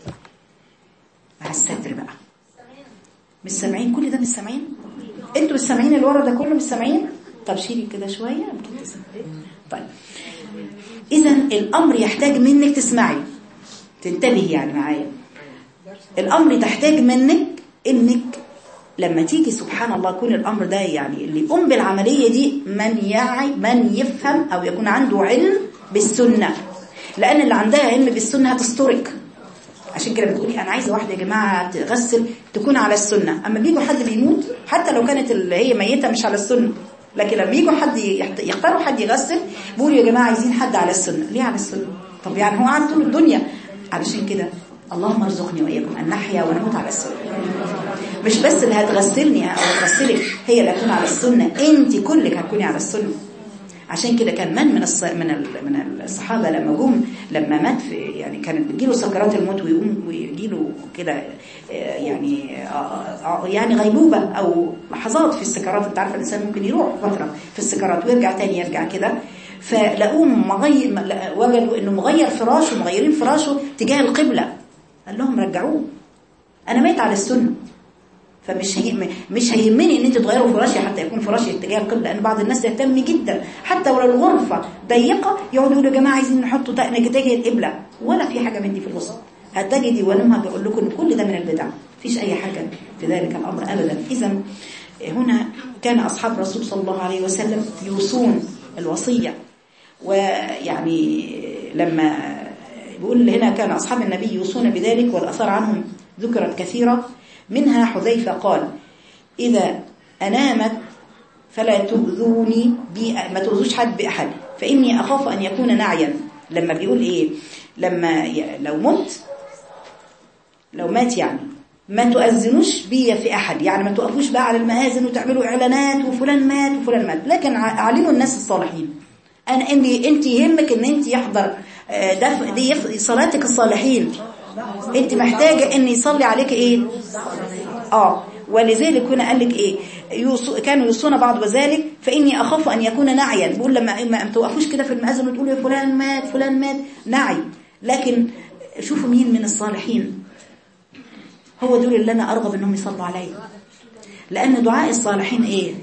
مع الستر بقى مش سامعين كل ده مش سامعين انتوا مش سامعين اللي ورا ده كله مش سامعين طب شيلي كده شويه يمكن تسمعي طيب اذا الامر يحتاج منك تسمعي تنتبهي يعني معايا الامر تحتاج منك انك لما تيجي سبحان الله يكون الامر ده يعني اللي يقوم بالعمليه دي من يعي من يفهم او يكون عنده علم بالسنه لان اللي عندها علم بالسنه هتسترك عشان كده بتقولي انا عايزه واحده يا جماعه تغسل تكون على السنه اما بيجوا حد بيموت حتى لو كانت اللي هي ميته مش على السنه لكن لما يجوا حد يحت- يختاروا حد يغسل بيقولوا يا جماعه عايزين حد على السنه ليه على السنه طب يعني هو قاعد طول الدنيا علشان كده اللهم ارزقني واياكم ان نحيا ونموت على السنه مش بس اللي هتغسلني او هتغسلك هي اللي هتكون على السنه انت كلك هتكوني على السنه عشان كده كان من من الص... من ال... من الصحابه لما جم لما مات في يعني كانت بتجيله سكرات الموت ويقوم ويجيله كده آه، يعني آه، آه، يعني غيبوبه او لحظات في السكرات انت عارفه الانسان ممكن يروح فتره في السكرات ويرجع تاني يرجع كده فلقوه مغير وجدوا انه مغير فراشه مغيرين فراشه تجاه القبله قال لهم رجعوه انا ميت على السنه فمش هي مش هيهمني ان انت تغيروا فراشي حتى يكون فراشي اتجاه القبله لان بعض الناس تهتم جدا حتى ولو الغرفه ضيقه يقعدوا يقولوا يا جماعه عايزين نحطوا طقن اتجاه القبله ولا في حاجه من دي في الوسط هتجدي ولما بقول لكم ان كل ده من البدع مفيش اي حاجه في ذلك الامر ابدا اذا هنا كان اصحاب الرسول صلى الله عليه وسلم يوصون الوصيه ويعني لما بيقول هنا كان أصحاب النبي يوصون بذلك والأثار عنهم ذكرت كثيرة منها حذيفة قال إذا أنامت فلا تؤذوني بي ما تؤذوش حد بأحد فإني أخاف أن يكون نعيا لما بيقول إيه لما ي... لو مت لو مات يعني ما تؤذنوش بي في أحد يعني ما توقفوش بقى على المآذن وتعملوا إعلانات وفلان مات وفلان مات لكن ع- أعلموا الناس الصالحين أنا إن أنت يهمك إن أنت يحضر آه، دف دي يف- صلاتك الصالحين أنت محتاجة إن يصلي عليك إيه آه ولذلك هنا قال لك إيه يوصو كانوا يوصون بعض وذلك فإني أخاف أن يكون نعيا بيقول لما ما توقفوش كده في المآذن وتقولوا يا فلان مات فلان مات نعي لكن شوفوا مين من الصالحين هو دول اللي أنا أرغب إنهم يصلوا عليا لأن دعاء الصالحين إيه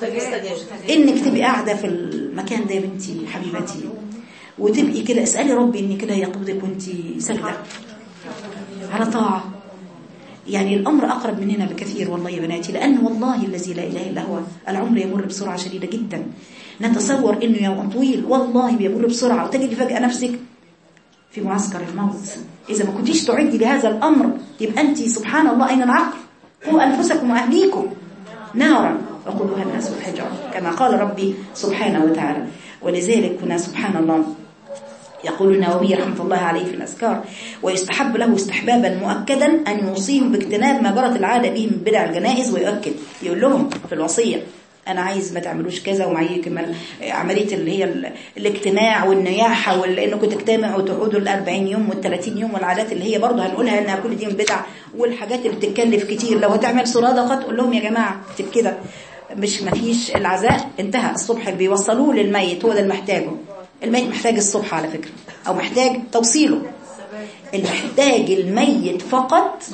انك تبقي قاعده في المكان ده يا بنتي حبيبتي وتبقي كده اسالي ربي ان كده يقبضك وانت ساجده على طاعه يعني الأمر أقرب مننا بكثير والله يا بناتي لأن والله الذي لا إله إلا هو العمر يمر بسرعة شديدة جدا نتصور إنه يوم طويل والله بيمر بسرعة وتجد فجأة نفسك في معسكر الموت إذا ما كنتيش تعدي لهذا الأمر يبقى أنت سبحان الله أين العقل قوا أنفسكم وأهليكم نارا وقودها الناس والحجارة كما قال ربي سبحانه وتعالى ولذلك هنا سبحان الله يقول النووي رحمة الله عليه في الأذكار ويستحب له استحبابا مؤكدا أن يوصيهم باجتناب ما جرت العادة به من بدع الجنائز ويؤكد يقول لهم في الوصية أنا عايز ما تعملوش كذا ومعايا كمان عملية اللي هي ال- الاجتماع والنياحة وإنكم تجتمعوا وتقعدوا ال 40 يوم وال 30 يوم والعادات اللي هي برضه هنقولها إنها كل دي من بدع والحاجات اللي بتتكلف كتير لو هتعمل صرادقة تقول لهم يا جماعة اكتب كده مش مفيش العزاء انتهى الصبح بيوصلوه للميت هو ده اللي محتاجه الميت محتاج الصبح على فكرة أو محتاج توصيله المحتاج الميت فقط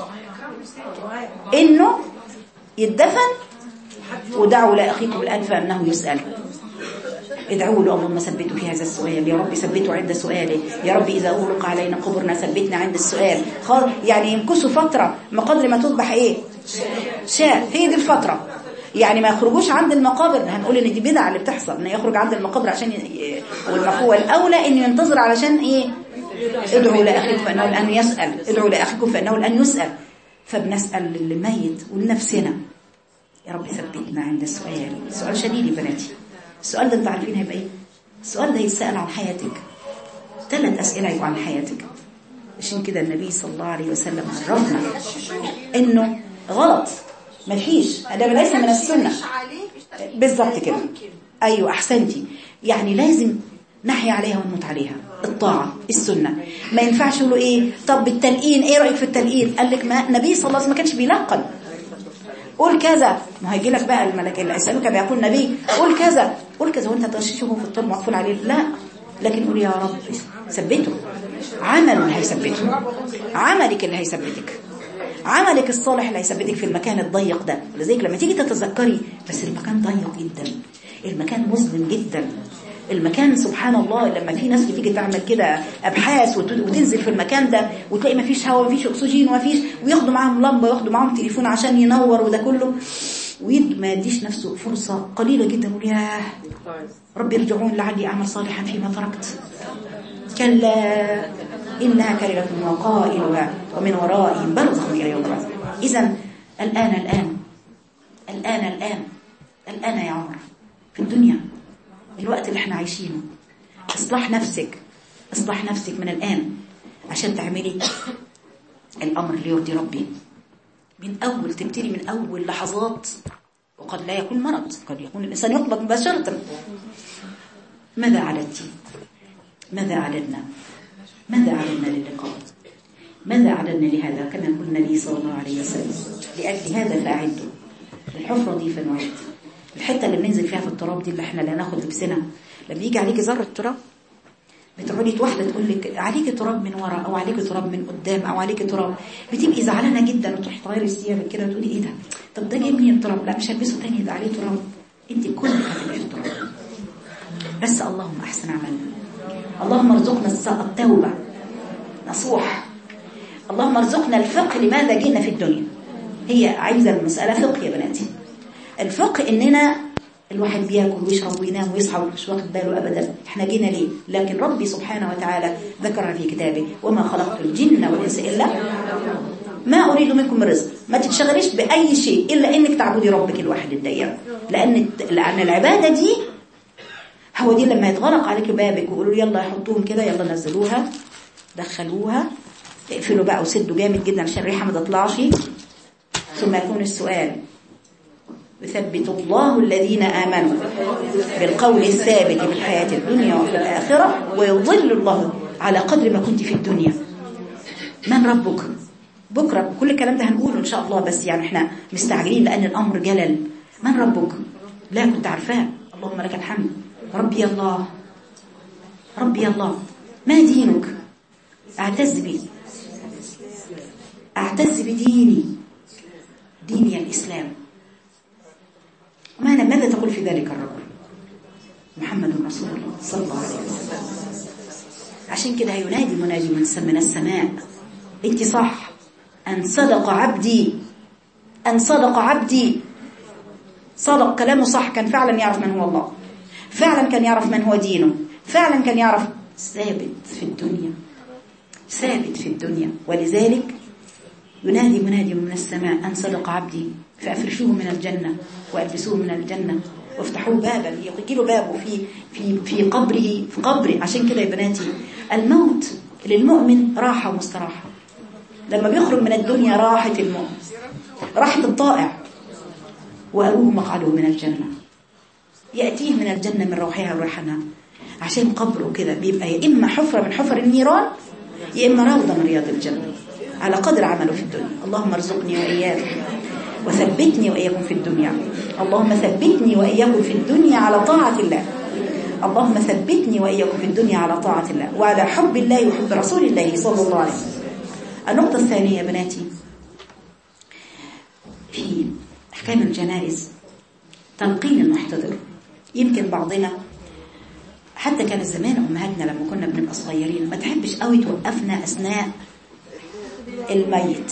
إنه يدفن ودعوا لأخيكم الآن فأنه يسأل ادعوا له اللهم ثبته في هذا السؤال يا رب ثبته عند سؤاله يا رب إذا أغلق علينا قبرنا ثبتنا عند السؤال خلاص يعني يمكسوا فترة ما قدر ما تصبح إيه شاء هي دي الفترة يعني ما يخرجوش عند المقابر هنقول ان دي بدعه اللي بتحصل انه يخرج عند المقابر عشان ي... والمفهوم الاولى انه ينتظر علشان ايه ادعوا لاخيكم فانه الان يسال ادعوا لاخيكم فانه الان يسال فبنسال للميت ولنفسنا يا رب ثبتنا عند السؤال سؤال شديد يا بناتي السؤال ده انتوا عارفين هيبقى ايه السؤال ده يتسال عن حياتك ثلاث اسئله يبقوا عن حياتك عشان كده النبي صلى الله عليه وسلم عرفنا انه غلط مفيش ده ليس من السنه بالظبط كده ايوه احسنتي يعني لازم نحيا عليها ونموت عليها الطاعه السنه ما ينفعش يقولوا ايه طب التلقين ايه رايك في التلقين قال لك ما النبي صلى الله عليه وسلم ما كانش بيلقن قول كذا ما هيجي لك بقى الملك اللي يسالوك بيقول النبي قول كذا قول كذا وانت تشوفه في الطرق مقفول عليه لا لكن قول يا رب ثبته عمل هيثبته عملك اللي هيثبتك عملك الصالح اللي هيثبتك في المكان الضيق ده لذلك لما تيجي تتذكري بس المكان ضيق جدا المكان مظلم جدا المكان سبحان الله لما في ناس بتيجي تعمل كده ابحاث وت- وتنزل في المكان ده وتلاقي ما فيش هواء ما فيش اكسجين وما فيش وياخدوا معاهم لمبه وياخدوا معاهم تليفون عشان ينور وده كله ويد ما يديش نفسه فرصه قليله جدا يقول ياه ربي ارجعون لعلي اعمل صالحا فيما تركت كلا إنها كلمة وقائلها ومن ورائهم برزخ إلى يوم البعث إذا الآن الآن الآن الآن الآن يا عمر في الدنيا الوقت اللي احنا عايشينه اصلاح نفسك اصلاح نفسك من الآن عشان تعملي الأمر اللي يرضي ربي من أول تبتدي من أول لحظات وقد لا يكون مرض قد يكون الإنسان يطلق مباشرة ماذا عددتي ماذا عددنا ماذا عددنا للقاء ماذا عددنا لهذا كما يقول النبي صلى الله عليه وسلم لأجل هذا فأعدوا للحفرة دي فنعد الحتة اللي بننزل فيها في التراب دي اللي احنا لا ناخد لبسنا لما يجي عليكي ذرة تراب بتقعدي واحدة تقول لك عليكي تراب من ورا او عليكي تراب من قدام او عليكي تراب بتبقي زعلانه جدا وتروحي تغيري ثيابك كده وتقولي ايه ده طب ده جاي منين التراب لا مش هلبسه تاني ده عليه تراب انت كلك هتبقي في التراب بس اللهم احسن عملنا اللهم ارزقنا الص- التوبه نصوح اللهم ارزقنا الفقه لماذا جئنا في الدنيا هي عايزه المساله فقه يا بناتي الفقه اننا الواحد بياكل ويشرب وينام ويصحى ومش واخد باله ابدا احنا جينا ليه لكن ربي سبحانه وتعالى ذكر في كتابه وما خلقت الجن والانس الا ما اريد منكم من رزق ما تتشغليش باي شيء الا انك تعبدي ربك الواحد الديان لان لان العباده دي هو دي لما يتغلق عليك بابك ويقولوا لي يلا حطوهم كده يلا نزلوها دخلوها اقفلوا بقى وسدوا جامد جدا عشان الريحه ما تطلعش ثم يكون السؤال يثبت الله الذين آمنوا بالقول الثابت في الحياة الدنيا وفي الآخرة ويضل الله على قدر ما كنت في الدنيا من ربك بكرة كل الكلام ده هنقوله إن شاء الله بس يعني احنا مستعجلين لأن الأمر جلل من ربك لا كنت عارفاه اللهم لك الحمد ربي الله ربي الله ما دينك أعتز بي أعتز بديني ديني الإسلام ماذا ماذا تقول في ذلك الرجل محمد رسول الله صلى الله عليه وسلم عشان كده هينادي منادي من من السماء انت صح أن صدق عبدي أن صدق عبدي صدق كلامه صح كان فعلا يعرف من هو الله فعلا كان يعرف من هو دينه فعلا كان يعرف ثابت في الدنيا ثابت في الدنيا ولذلك ينادي منادي من السماء أن صدق عبدي فأفرشوه من الجنة وألبسوه من الجنة وافتحوه بابا يجي له بابه في في في قبره في قبره عشان كده يا بناتي الموت للمؤمن راحة ومستراحة لما بيخرج من الدنيا راحة المؤمن راحة الطائع وأروه مقعده من الجنة يأتيه من الجنة من روحها وريحانها عشان قبره كده بيبقى يا إما حفرة من حفر النيران يا إما روضة من رياض الجنة على قدر عمله في الدنيا اللهم ارزقني وإياكم وثبتني وإياكم في الدنيا اللهم ثبتني وإياكم في الدنيا على طاعة الله اللهم ثبتني وإياكم في الدنيا على طاعة الله وعلى حب الله وحب رسول الله صلى الله عليه وسلم النقطة الثانية يا بناتي في أحكام الجنائز تلقين المحتضر يمكن بعضنا حتى كان زمان أمهاتنا لما كنا بنبقى صغيرين ما تحبش قوي توقفنا أثناء الميت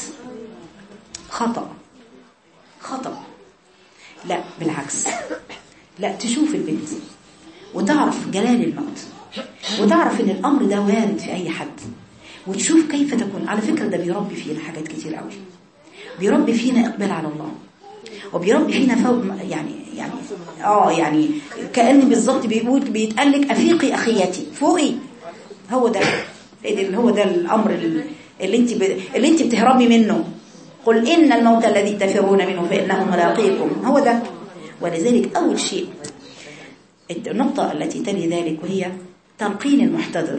خطأ خطأ لا بالعكس لا تشوف البنت وتعرف جلال الموت وتعرف ان الامر ده وارد في اي حد وتشوف كيف تكون على فكرة ده بيربي فينا حاجات كتير قوي بيربي فينا اقبال على الله وبيربي فينا فوق يعني يعني اه يعني كأن بالظبط بيقول بيتقال لك افيقي اخيتي فوقي هو ده اللي هو ده الامر اللي انت اللي انت بتهربي منه قل ان الموت الذي تفرون منه فانه ملاقيكم هو ده ولذلك اول شيء النقطة التي تلي ذلك وهي تلقين المحتضر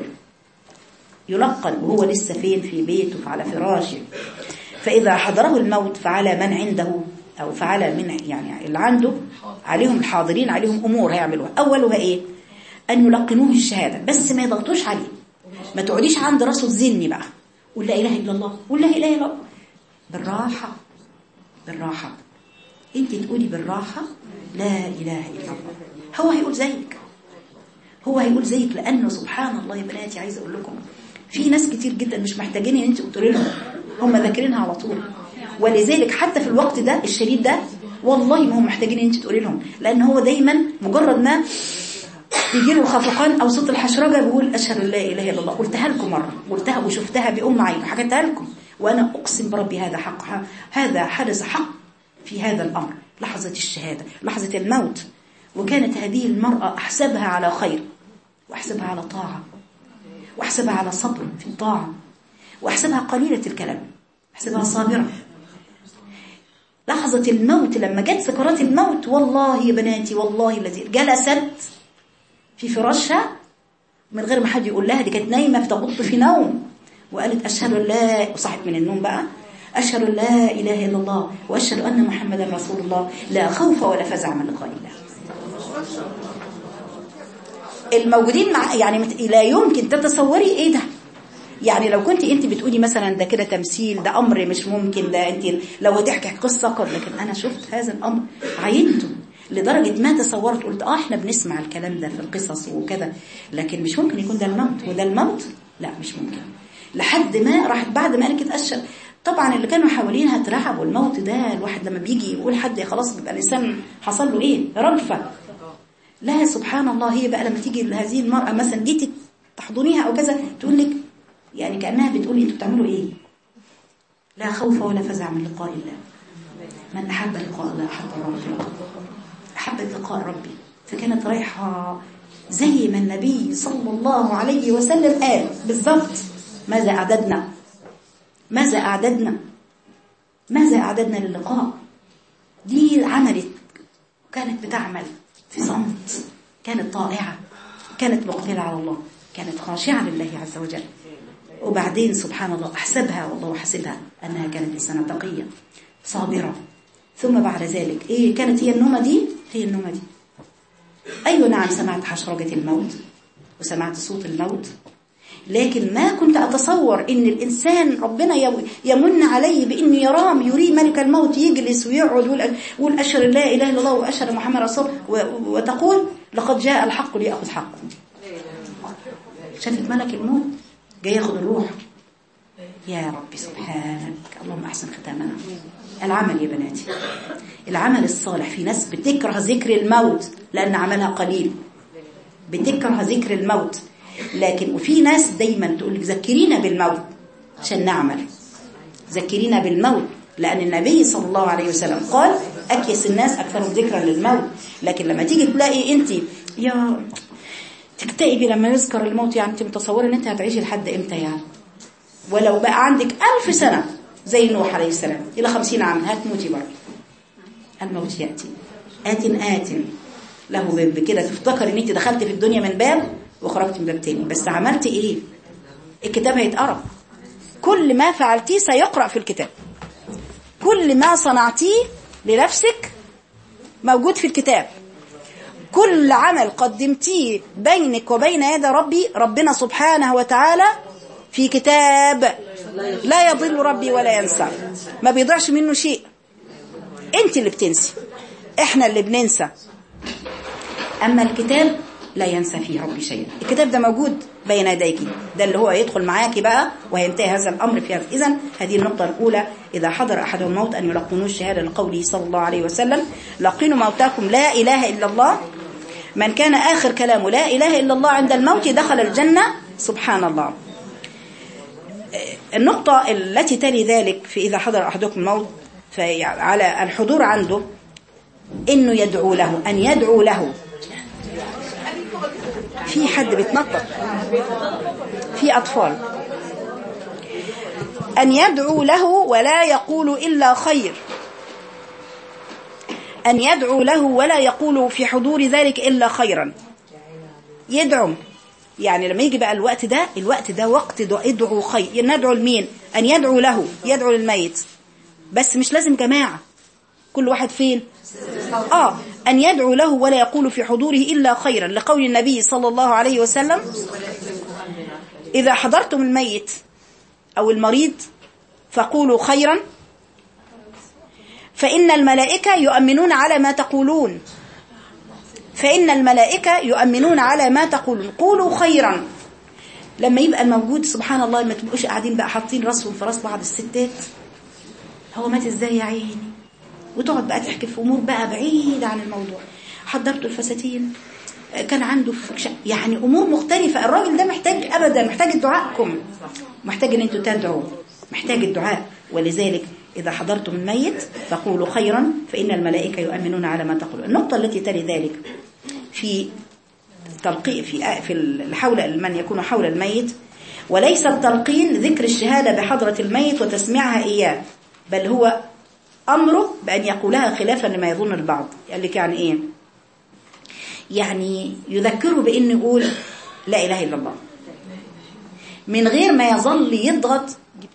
يلقن وهو لسه فين في بيته على فراشه فإذا حضره الموت فعلى من عنده أو فعلى من يعني اللي عنده عليهم الحاضرين عليهم أمور هيعملوها أولها إيه أن يلقنوه الشهادة بس ما يضغطوش عليه ما تقعديش عند راسه تزني بقى قول لا إله إلا الله قول لا إله إلا الله بالراحة بالراحة انت تقولي بالراحة لا إله إلا الله هو هيقول زيك هو هيقول زيك لأنه سبحان الله يا بناتي عايزة أقول لكم في ناس كتير جدا مش محتاجين ان انت تقولي لهم هم ذاكرينها على طول ولذلك حتى في الوقت ده الشديد ده والله ما هم محتاجين ان انت تقولي لهم لان هو دايما مجرد ما يجي له الخفقان او صوت الحشرجه بيقول اشهد ان لا اله الا الله قلتها لكم مره قلتها وشفتها بام عيني حكيتها لكم وانا اقسم بربي هذا حق هذا حدث حق في هذا الامر لحظه الشهاده لحظه الموت وكانت هذه المراه احسبها على خير واحسبها على طاعه واحسبها على صبر في الطاعة واحسبها قليلة الكلام احسبها صابرة لحظة الموت لما جت سكرات الموت والله يا بناتي والله الذي جلست في فراشها من غير ما حد يقول لها دي كانت نايمة فتغط في نوم وقالت أشهد أن لا وصحت من النوم بقى أشهد أن لا إله إلا الله وأشهد أن محمدا رسول الله لا خوف ولا فزع من لقاء الله الموجودين مع يعني لا يمكن تتصوري ايه ده يعني لو كنت انت بتقولي مثلا ده كده تمثيل ده امر مش ممكن ده انت لو هتحكي قصه قد لكن انا شفت هذا الامر عينته لدرجة ما تصورت قلت اه احنا بنسمع الكلام ده في القصص وكذا لكن مش ممكن يكون ده الموت وده الموت لا مش ممكن لحد ما راحت بعد ما قالت اتأشر طبعا اللي كانوا حوالينها اترعبوا الموت ده الواحد لما بيجي يقول حد خلاص بيبقى الانسان حصل له ايه رجفه لا سبحان الله هي بقى لما تيجي هذه المرأة مثلا جيتي تحضنيها أو كذا تقول لك يعني كأنها بتقولي أنتوا بتعملوا إيه لا خوف ولا فزع من لقاء الله من أحب لقاء الله أحب ربي أحب لقاء ربي فكانت رايحة زي ما النبي صلى الله عليه وسلم قال بالضبط ماذا أعددنا ماذا أعددنا ماذا أعددنا للقاء دي عملت كانت بتعمل في صمت كانت طائعة كانت مقبلة على الله كانت خاشعة لله عز وجل وبعدين سبحان الله أحسبها والله حسبها أنها كانت إنسانة تقية صابرة ثم بعد ذلك إيه كانت هي النومة دي هي النومة دي أيوة نعم سمعت حشرجة الموت وسمعت صوت الموت لكن ما كنت أتصور إن الإنسان ربنا يمن عليه بإنه يرام يري ملك الموت يجلس ويقعد ويقول أشهد لا إله إلا الله وأشهد محمد رسول وتقول لقد جاء الحق ليأخذ حقه شافت ملك الموت جاي ياخد الروح يا رب سبحانك اللهم أحسن ختامنا العمل يا بناتي العمل الصالح في ناس بتكره ذكر الموت لأن عملها قليل بتكره ذكر الموت لكن وفي ناس دايما تقول لك ذكرينا بالموت عشان نعمل ذكرينا بالموت لأن النبي صلى الله عليه وسلم قال أكيس الناس أكثرهم ذكرا للموت لكن لما تيجي تلاقي أنت يا تكتئبي لما يذكر الموت يعني أنت متصورة أن أنت هتعيشي لحد إمتى يعني ولو بقى عندك ألف سنة زي نوح عليه السلام إلى خمسين عام هتموتي برضه الموت يأتي آت آت له باب كده تفتكر ان انت دخلت في الدنيا من باب وخرجت من باب تاني بس عملت ايه الكتاب هيتقرا كل ما فعلتيه سيقرأ في الكتاب كل ما صنعتيه لنفسك موجود في الكتاب كل عمل قدمتيه بينك وبين يد ربي ربنا سبحانه وتعالى في كتاب لا يضل ربي ولا ينسى ما بيضيعش منه شيء انت اللي بتنسي احنا اللي بننسى اما الكتاب لا ينسى فيه ربي شيئا الكتاب ده موجود بين يديك ده اللي هو يدخل معاكي بقى وهينتهي هذا الامر في هذا اذا هذه النقطه الاولى اذا حضر احدهم الموت ان يلقنوا الشهاده لقوله صلى الله عليه وسلم لقنوا موتاكم لا اله الا الله من كان اخر كلامه لا اله الا الله عند الموت دخل الجنه سبحان الله النقطه التي تلي ذلك في اذا حضر احدكم الموت على الحضور عنده انه يدعو له ان يدعو له في حد بيتنطط في أطفال أن يدعو له ولا يقول إلا خير أن يدعو له ولا يقول في حضور ذلك إلا خيرا يدعو يعني لما يجي بقى الوقت ده الوقت ده وقت ادعو خير ندعو لمين أن يدعو له يدعو للميت بس مش لازم جماعة كل واحد فين آه أن يدعو له ولا يقول في حضوره إلا خيرا لقول النبي صلى الله عليه وسلم إذا حضرتم الميت أو المريض فقولوا خيرا فإن الملائكة يؤمنون على ما تقولون فإن الملائكة يؤمنون على ما تقولون قولوا خيرا لما يبقى الموجود سبحان الله ما تبقوش قاعدين بقى حاطين راسهم في راس بعض الستات هو مات ازاي يا عيني وتقعد بقى تحكي في امور بقى بعيده عن الموضوع حضرته الفساتين كان عنده فكشة يعني امور مختلفه الراجل ده محتاج ابدا محتاج دعائكم محتاج ان انتوا تدعوا محتاج الدعاء ولذلك اذا حضرتم الميت فقولوا خيرا فان الملائكه يؤمنون على ما تقولون النقطه التي تلي ذلك في تلقي في في حول من يكون حول الميت وليس التلقين ذكر الشهاده بحضره الميت وتسميعها اياه بل هو أمره بأن يقولها خلافا لما يظن البعض قال لك يعني إيه يعني يذكره بأن يقول لا إله إلا الله من غير ما يظل يضغط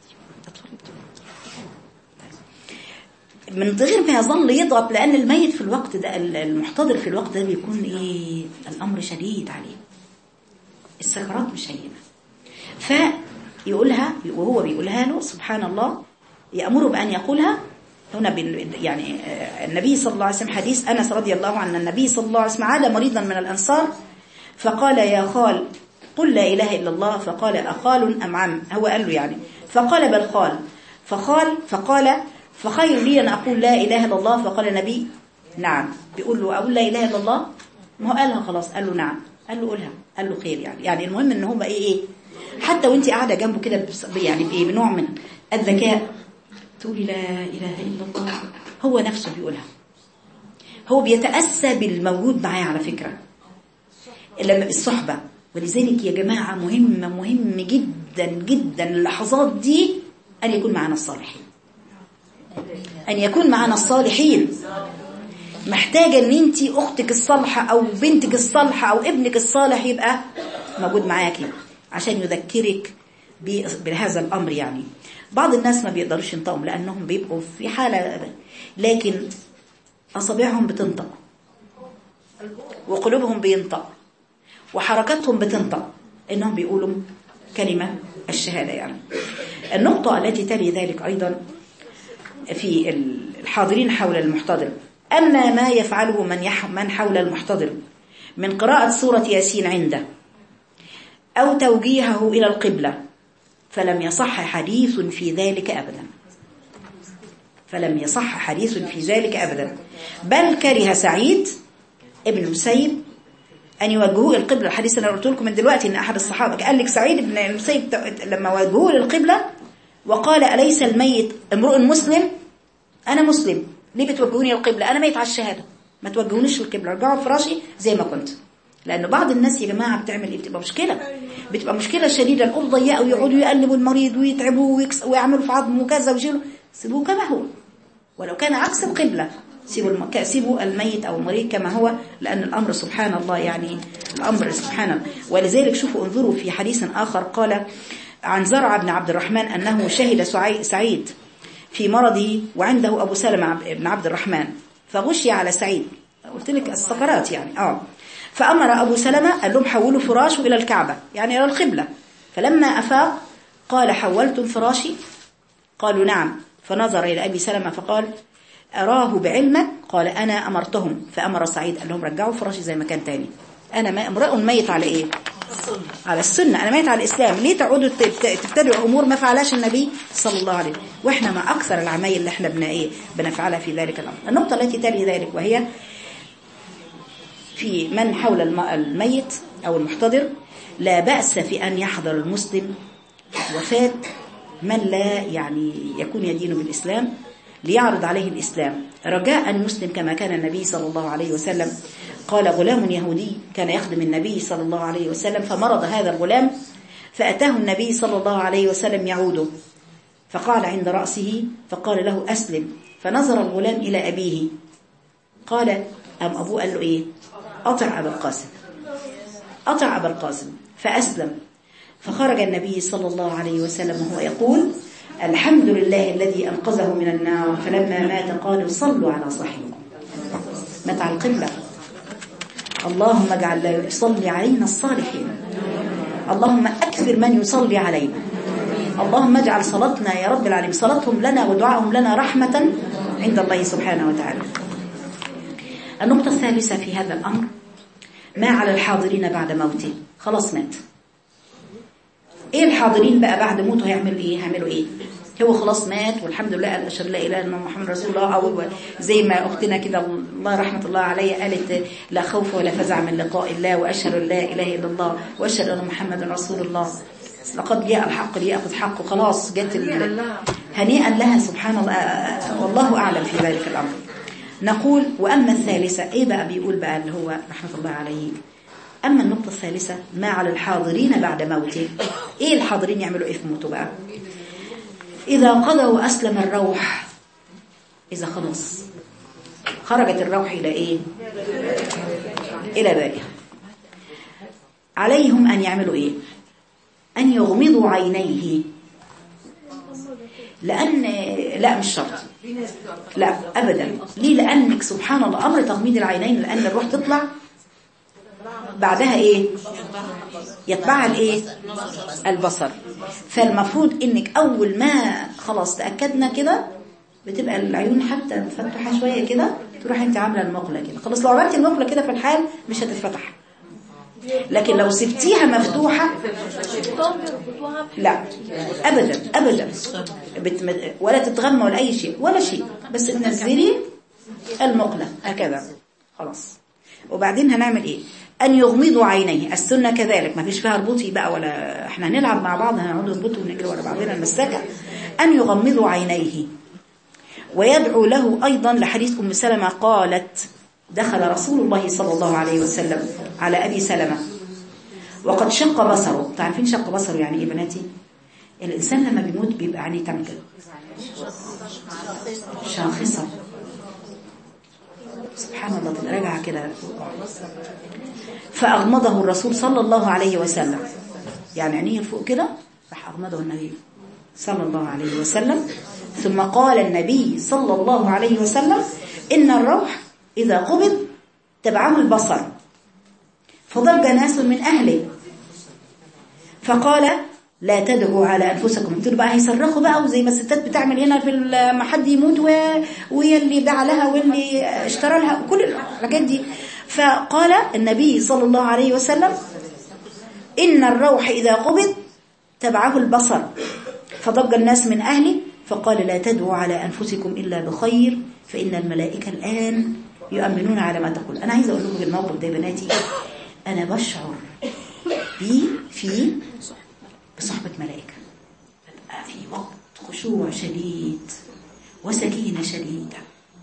من غير ما يظل يضغط لأن الميت في الوقت ده المحتضر في الوقت ده بيكون إيه الأمر شديد عليه السكرات مش هينة فيقولها وهو بيقولها له سبحان الله يأمره بأن يقولها هنا يعني النبي صلى الله عليه وسلم حديث أنس رضي الله عنه النبي صلى الله عليه وسلم عاد مريضا من الأنصار فقال يا خال قل لا إله إلا الله فقال أخال أم عم هو قال له يعني فقال بل خال فقال فقال فخير لي أن أقول لا إله إلا الله فقال النبي نعم بيقول له أقول لا إله إلا الله ما هو قالها خلاص قال له نعم قال له قولها قال له خير يعني يعني المهم ان هم ايه ايه حتى وانت قاعده جنبه كده يعني بايه بنوع من الذكاء تقولي لا إله إلا الله هو نفسه بيقولها هو بيتأسى بالموجود معاه على فكرة لما الصحبة ولذلك يا جماعة مهمة مهم جدا جدا اللحظات دي أن يكون معنا الصالحين أن يكون معنا الصالحين محتاجة أن أنت أختك الصالحة أو بنتك الصالحة أو ابنك الصالح يبقى موجود معاكي عشان يذكرك بهذا الأمر يعني بعض الناس ما بيقدروش ينطقوا لأنهم بيبقوا في حالة لكن أصابعهم بتنطق وقلوبهم بينطق وحركاتهم بتنطق إنهم بيقولوا كلمة الشهادة يعني النقطة التي تلي ذلك أيضا في الحاضرين حول المحتضر أما ما يفعله من, يح من حول المحتضر من قراءة سورة ياسين عنده أو توجيهه إلى القبلة فلم يصح حديث في ذلك أبدا فلم يصح حديث في ذلك أبدا بل كره سعيد ابن المسيب أن يوجهوه القبلة الحديث أنا قلت لكم من دلوقتي أن أحد الصحابة قال لك سعيد بن المسيب لما وجهوه للقبلة وقال أليس الميت امرؤ مسلم أنا مسلم ليه بتوجهوني للقبلة أنا ميت على الشهادة ما توجهونيش للقبلة رجعوا فراشي زي ما كنت لأنه بعض الناس يا جماعة بتعمل إيه بتبقى مشكلة بتبقى مشكلة شديدة الأم ضيقة ويقعدوا يقلبوا المريض ويتعبوه ويكس- ويعملوا في عظمه وكذا ويشيلوا سيبوه كما هو ولو كان عكس القبلة سيبوا الم... سيبوا الميت أو المريض كما هو لأن الأمر سبحان الله يعني الأمر سبحان الله ولذلك شوفوا انظروا في حديث آخر قال عن زرع بن عبد الرحمن أنه شهد سعي- سعيد في مرضه وعنده أبو سلمة عب- بن عبد الرحمن فغشي على سعيد قلت لك السكرات يعني اه فأمر أبو سلمة قال لهم حولوا فراشه إلى الكعبة يعني إلى القبلة فلما أفاق قال حولتم فراشي قالوا نعم فنظر إلى أبي سلمة فقال أراه بعلمك قال أنا أمرتهم فأمر سعيد قال لهم رجعوا فراشي زي ما كان تاني أنا ما امرأ ميت على إيه على السنة أنا ميت على الإسلام ليه تقعدوا تبت- تبتدعوا أمور ما فعلهاش النبي صلى الله عليه وسلم وإحنا مع أكثر العمايل اللي إحنا بنا إيه بنفعلها في ذلك الأمر النقطة التي تلي ذلك وهي في من حول الم- الميت أو المحتضر لا بأس في أن يحضر المسلم وفاة من لا يعني يكون يدين بالإسلام ليعرض عليه الإسلام رجاء أن يسلم كما كان النبي صلى الله عليه وسلم قال غلام يهودي كان يخدم النبي صلى الله عليه وسلم فمرض هذا الغلام فأتاه النبي صلى الله عليه وسلم يعوده فقال عند رأسه فقال له أسلم فنظر الغلام إلى أبيه قال أم أبوه قال له إيه أطع أبا القاسم أطع أبا القاسم فأسلم فخرج النبي صلى الله عليه وسلم وهو يقول الحمد لله الذي أنقذه من النار فلما مات قالوا صلوا على صاحبكم مات على القبلة اللهم اجعل لا يصلي علينا الصالحين اللهم أكثر من يصلي علينا اللهم اجعل صلاتنا يا رب العالمين صلاتهم لنا ودعائهم لنا رحمة عند الله سبحانه وتعالى النقطة الثالثة في هذا الأمر ما على الحاضرين بعد موته خلاص مات ايه الحاضرين بقى بعد موته هيعملوا ايه هيعملوا ايه هو خلاص مات والحمد لله قال اشهد لا اله الا الله محمد رسول الله او زي ما اختنا كده الله رحمه الله عليها قالت لا خوف ولا فزع من لقاء الله واشهد ان لا اله الا الله واشهد ان محمدا رسول الله لقد جاء الحق ليأخذ حقه خلاص جت ال- هنيئا لها سبحان الله آه، والله اعلم في ذلك الامر نقول واما الثالثه ايه بقى بيقول بقى اللي هو رحمه الله عليه أما النقطة الثالثة ما على الحاضرين بعد موته إيه الحاضرين يعملوا إيه في موته بقى إذا قضى وأسلم الروح إذا خلص خرجت الروح إلى إيه إلى بارها عليهم أن يعملوا إيه أن يغمضوا عينيه لأن لا مش شرط لا أبدا ليه لأنك سبحان الله أمر تغميض العينين لأن الروح تطلع بعدها ايه يتبعها الايه البصر فالمفروض انك اول ما خلاص تاكدنا كده بتبقى العيون حتى مفتوحه شويه كده تروح انت عامله المقله كده خلاص لو عملتي المقله كده في الحال مش هتتفتح لكن لو سبتيها مفتوحه لا ابدا ابدا بت... ولا تتغمى ولا اي شيء ولا شيء بس تنزلي المقله هكذا خلاص وبعدين هنعمل ايه ان يغمضوا عينيه السنه كذلك ما فيش فيها ربوطي بقى ولا احنا هنلعب مع بعض هنقعد نربط ونجري ورا بعضنا المسكه ان يغمضوا عينيه ويدعو له ايضا لحديث ام سلمة قالت دخل رسول الله صلى الله عليه وسلم على ابي سلمة وقد شق بصره تعرفين شق بصره يعني ايه بناتي الانسان لما بيموت بيبقى عينيه تعمل كده شاخصه سبحان الله تبقى راجعه كده فأغمضه الرسول صلى الله عليه وسلم يعني عينيه فوق كده راح أغمضه النبي صلى الله عليه وسلم ثم قال النبي صلى الله عليه وسلم إن الروح إذا قبض تبعه البصر فضج ناس من أهله فقال لا تدعوا على أنفسكم انتوا بقى هيصرخوا بقى وزي ما الستات بتعمل هنا في لما حد يموت و... وهي اللي باع لها واللي اشترى لها كل الحاجات دي فقال النبي صلى الله عليه وسلم إن الروح إذا قبض تبعه البصر فضج الناس من أهله فقال لا تدعوا على أنفسكم إلا بخير فإن الملائكة الآن يؤمنون على ما تقول أنا عايزة أقول لكم الموقف ده يا بناتي أنا بشعر بي في بصحبة ملائكة ببقى في وقت خشوع شديد وسكينة شديدة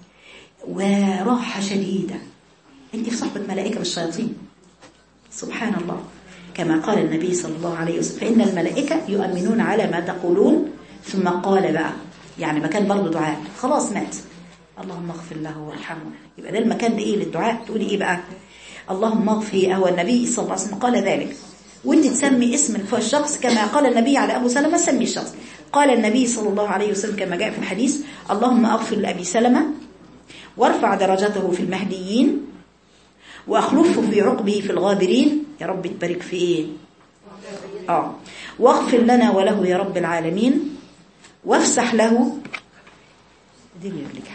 وراحة شديدة انت في صحبة ملائكة بالشياطين سبحان الله كما قال النبي صلى الله عليه وسلم فإن الملائكة يؤمنون على ما تقولون ثم قال بقى يعني مكان برضه دعاء خلاص مات اللهم اغفر له وارحمه يبقى ده المكان ده ايه للدعاء تقولي ايه بقى اللهم اغفر هو النبي صلى الله عليه وسلم قال ذلك وانت تسمي اسم الشخص كما قال النبي على ابو سلمة سمي الشخص قال النبي صلى الله عليه وسلم كما جاء في الحديث اللهم اغفر لأبي سلمة وارفع درجته في المهديين واخلفه في عقبه في الغابرين يا رب تبارك في ايه اه واغفر لنا وله يا رب العالمين وافسح له دي اللي يقولك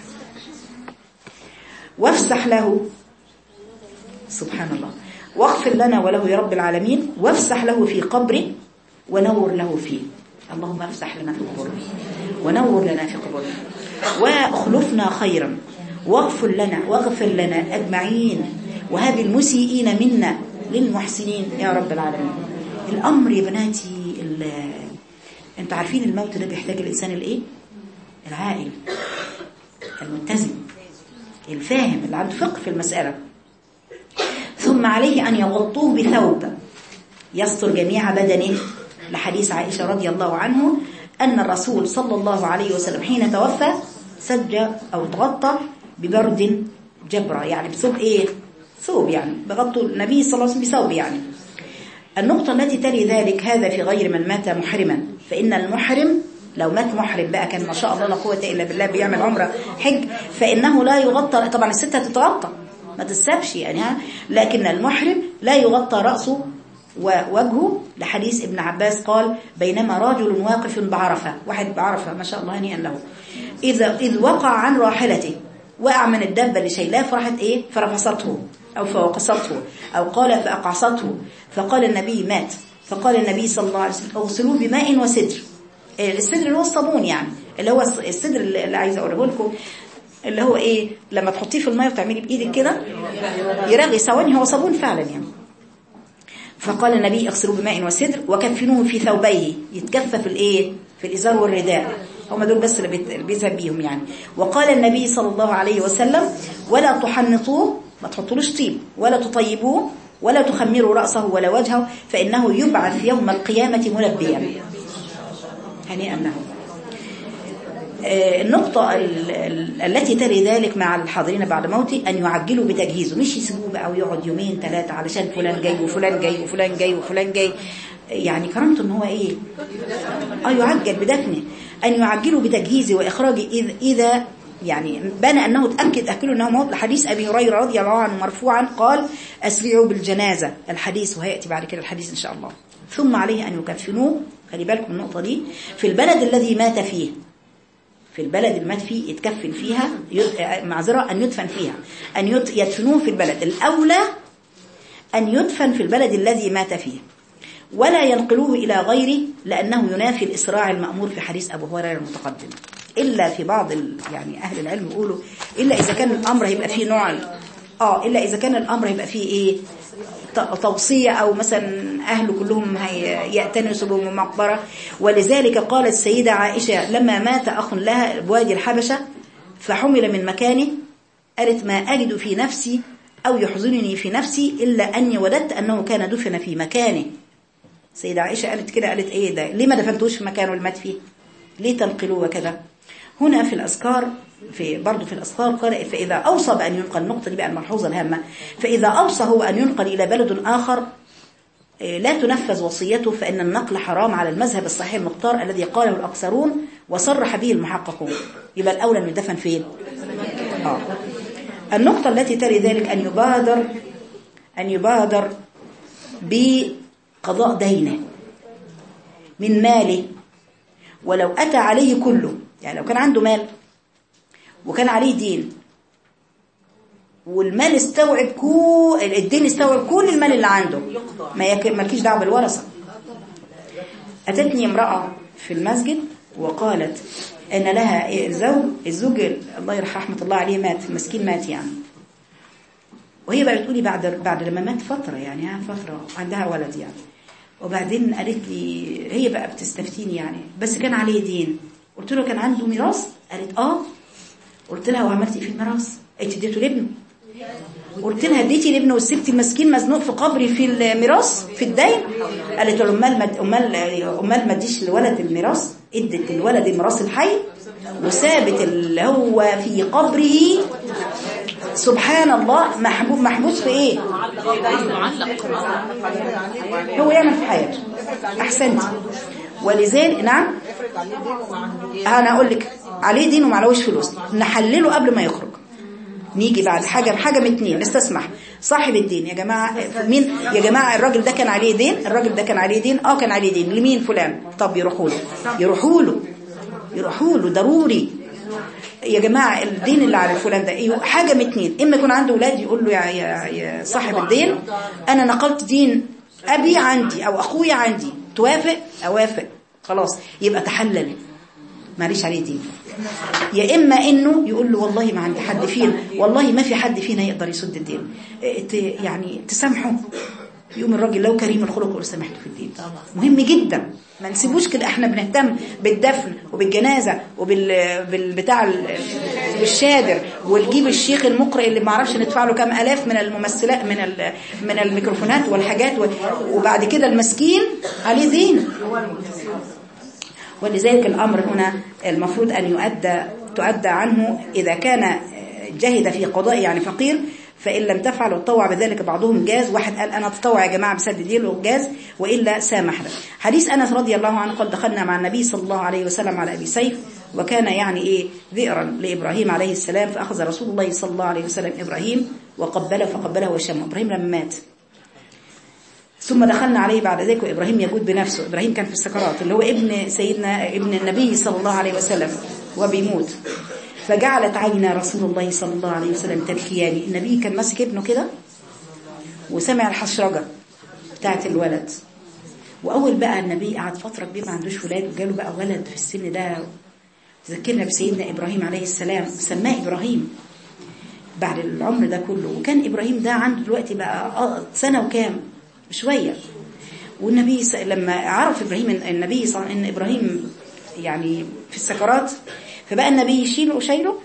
وافسح له سبحان الله واغفر لنا وله يا رب العالمين وافسح له في قبره ونور له فيه اللهم افسح لنا في قبره ونور لنا في قبره واخلفنا خيرا واغفر لنا واغفر لنا اجمعين وهب المسيئين منا للمحسنين يا رب العالمين الامر يا بناتي انتوا عارفين الموت ده بيحتاج الانسان الايه العاقل المتزن الفاهم اللي عنده فقه في المساله ثم عليه أن يغطوه بثوب يستر جميع بدنه لحديث عائشة رضي الله عنه أن الرسول صلى الله عليه وسلم حين توفى سج أو تغطى ببرد جبرة يعني بثوب إيه؟ ثوب يعني بغطوا النبي صلى الله عليه وسلم بثوب يعني النقطة التي تلي ذلك هذا في غير من مات محرما فإن المحرم لو مات محرم بقى كان ما شاء الله لا قوة إلا بالله بيعمل عمرة حج فإنه لا يغطى طبعا الست هتتغطى ما تسابش يعني ها لكن المحرم لا يغطى رأسه ووجهه لحديث ابن عباس قال بينما رجل واقف بعرفة واحد بعرفة ما شاء الله هنيئا له إذا إذ وقع عن راحلته وقع من الدبة اللي شايلاه فرحت إيه فرفصته أو فوقصته أو قال فأقعصته فقال النبي مات فقال النبي صلى الله عليه وسلم اغسلوه بماء وسدر السدر اللي هو الصابون يعني اللي هو السدر اللي عايزه اقوله لكم اللي هو ايه لما تحطيه في الميه وتعملي بايدك كده يرغي ثواني هو صابون فعلا يعني فقال النبي اغسلوه بماء وسدر وكفنوه في ثوبيه يتكفى في الايه في الازار والرداء هم دول بس اللي بيذهب بيهم يعني وقال النبي صلى الله عليه وسلم ولا تحنطوه ما تحطولوش طيب ولا تطيبوه ولا تخمروا رأسه ولا وجهه فإنه يبعث يوم القيامة ملبيا هنيئا له النقطة التي تلي ذلك مع الحاضرين بعد موته أن يعجلوا بتجهيزه مش يسيبوه بقى ويقعد يومين ثلاثة علشان فلان جاي وفلان جاي وفلان جاي وفلان جاي يعني كرامته ان هو ايه اه يعجل بدفنه أن يعجلوا بتجهيزه وإخراجه إذ إذا يعني بان أنه تأكد أكلوا أنه موت لحديث أبي هريرة رضي الله عنه مرفوعا قال أسرعوا بالجنازة الحديث وهيأتي بعد كده الحديث إن شاء الله ثم عليه أن يكفنوه خلي بالكم من النقطة دي في البلد الذي مات فيه في البلد اللي مات فيه يتكفن فيها معذرة أن يدفن فيها أن يدفنوه في البلد الأولى أن يدفن في البلد الذي مات فيه ولا ينقلوه إلى غيره لأنه ينافي الإسراع المأمور في حديث أبو هريرة المتقدم إلا في بعض يعني أهل العلم يقولوا إلا إذا كان الأمر هيبقى فيه نوع آه إلا إذا كان الأمر هيبقى فيه إيه توصية أو مثلا أهله كلهم يأتنسوا بمقبرة ولذلك قالت السيدة عائشة لما مات أخ لها بوادي الحبشة فحمل من مكانه قالت ما أجد في نفسي أو يحزنني في نفسي إلا أني وددت أنه كان دفن في مكانه سيدة عائشة قالت كده قالت إيه ده ليه ما دفنتوش في مكانه اللي مات فيه ليه تنقلوه وكذا هنا في الأذكار في برضه في الأذكار قال فإذا أوصى بأن ينقل النقطة دي بقى الملحوظة الهامة فإذا أوصى هو أن ينقل إلى بلد آخر لا تنفذ وصيته فإن النقل حرام على المذهب الصحيح المختار الذي قاله الأكثرون وصرح به المحققون يبقى الأولى أن يدفن فين؟ آه. النقطة التي تلي ذلك أن يبادر أن يبادر بقضاء دينه من ماله ولو أتى عليه كله يعني لو كان عنده مال وكان عليه دين والمال استوعب كل الدين استوعب كل المال اللي عنده ما يك... مالكيش دعوه بالورثه أتتني امرأة في المسجد وقالت أن لها زوج الزوج الله يرحمه رحمة الله عليه مات المسكين مات يعني وهي بقى بتقولي بعد بعد لما مات فترة يعني ها فترة عندها ولد يعني وبعدين قالت لي هي بقى بتستفتيني يعني بس كان عليه دين قلت له كان عنده ميراث قالت اه قلت لها وعملتي ايه في الميراث قالت اديته لابنه قلت لها اديتي لابنه وسبتي المسكين مزنوق في قبري في الميراث في الدين قالت له امال ما امال امال ما اديش الولد الميراث ادت الولد الميراث الحي وسابت اللي هو في قبره سبحان الله محبوب محبوس في ايه هو يعمل في حياته احسنت ولذلك نعم انا اقول لك عليه دين وما عليهوش فلوس نحلله قبل ما يخرج نيجي بعد حاجه بحاجه من اتنين نستسمح صاحب الدين يا جماعه مين يا جماعه الراجل ده كان عليه دين الراجل ده كان عليه دين اه كان عليه دين لمين فلان طب يروحوا له يروحوا له يروحوا له ضروري يا جماعة الدين اللي على فلان ده إيه؟ حاجة من اتنين إما يكون عنده ولاد يقول له يا, يا, يا صاحب الدين أنا نقلت دين أبي عندي أو أخويا عندي توافق أوافق خلاص يبقى تحلل ماليش عليه دين يا إما إنه يقول له والله ما عند حد فينا والله ما في حد فينا يقدر يسد الدين إيه، ت- يعني تسامحه يقوم الراجل لو كريم الخلق يقول سامحته في الدين مهم جدا ما نسيبوش كده احنا بنهتم بالدفن وبالجنازه وبالبتاع بالشادر ونجيب الشيخ المقرئ اللي ما اعرفش ندفع له كام الاف من الممثلات من ال- من الميكروفونات والحاجات و- وبعد كده المسكين عليه دين ولذلك الأمر هنا المفروض أن يؤدى تؤدى عنه إذا كان جهد في قضاء يعني فقير فإن لم تفعل وتطوع بذلك بعضهم جاز واحد قال أنا أتطوع يا جماعة بسد دين جاز وإلا سامح له حديث أنس رضي الله عنه قال دخلنا مع النبي صلى الله عليه وسلم على أبي سيف وكان يعني إيه ذئرا لإبراهيم عليه السلام فأخذ رسول الله صلى الله عليه وسلم إبراهيم وقبله فقبله وشمه إبراهيم لما مات ثم دخلنا عليه بعد ذلك وإبراهيم يجود بنفسه إبراهيم كان في السكرات اللي هو ابن سيدنا ابن النبي صلى الله عليه وسلم وبيموت فجعلت عينا رسول الله صلى الله عليه وسلم تبكيان النبي كان ماسك ابنه كده وسمع الحشرجة بتاعت الولد وأول بقى النبي قعد فترة كبيرة ما عندوش ولاد وجاله بقى ولد في السن ده ذكرنا بسيدنا إبراهيم عليه السلام سماه إبراهيم بعد العمر ده كله وكان إبراهيم ده عنده دلوقتي بقى آه سنة وكام شوية والنبي س- لما عرف إبراهيم إن- النبي صلى إن إبراهيم يعني في السكرات فبقى النبي يشيله وشايله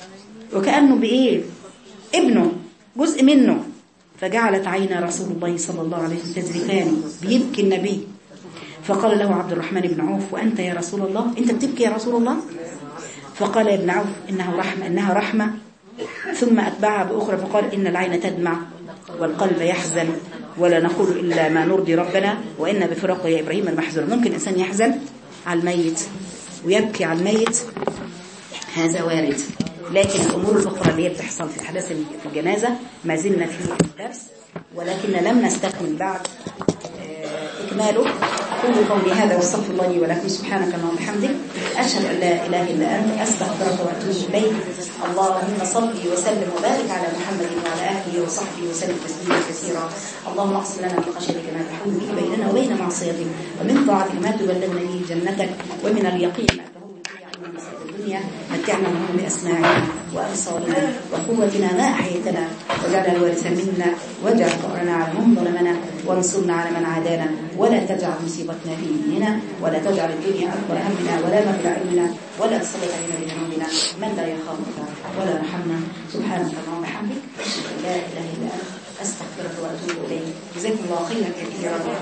وكأنه بإيه ابنه جزء منه فجعلت عين رسول الله صلى الله عليه وسلم تزرفان بيبكي النبي فقال له عبد الرحمن بن عوف وأنت يا رسول الله أنت بتبكي يا رسول الله فقال يا ابن عوف إنه رحمة إنها رحمة ثم أتبعها بأخرى فقال إن العين تدمع والقلب يحزن ولا نقول إلا ما نرضي ربنا وإن بفراق يا إبراهيم المحزون ممكن الإنسان يحزن على الميت ويبكي على الميت هذا وارد لكن الأمور الأخرى اللي هي بتحصل في أحداث الجنازة ما زلنا في الدرس ولكن لم نستكمل بعد آه، إكماله أقول قولي هذا واستغفر الله لي ولكم سبحانك اللهم وبحمدك أشهد أن لا إله إلا أنت أستغفرك وأتوب إليك اللهم صل وسلم وبارك على محمد وعلى آله وصحبه وسلم تسليما كثيرا اللهم اقسم لنا من خشيتك ما تحول به بيننا وبين معصيتك ومن طاعتك ما تبلغنا به جنتك ومن اليقين ما تهون به علينا مصائب الدنيا متعنا اللهم بأسماعنا وأبصارنا وقوتنا ما أحييتنا واجعل الوارث منا واجعل فقرنا على من ظلمنا وانصرنا على من عادانا ولا تجعل مصيبتنا في ديننا ولا تجعل الدنيا أكبر همنا ولا مبلغ علمنا ولا تسلط علينا بذنوبنا من لا يخافك ولا يرحمنا سبحانك اللهم وبحمدك أشهد أن لا إله إلا أنت أستغفرك وأتوب إليك جزاكم الله خيرا كثيرا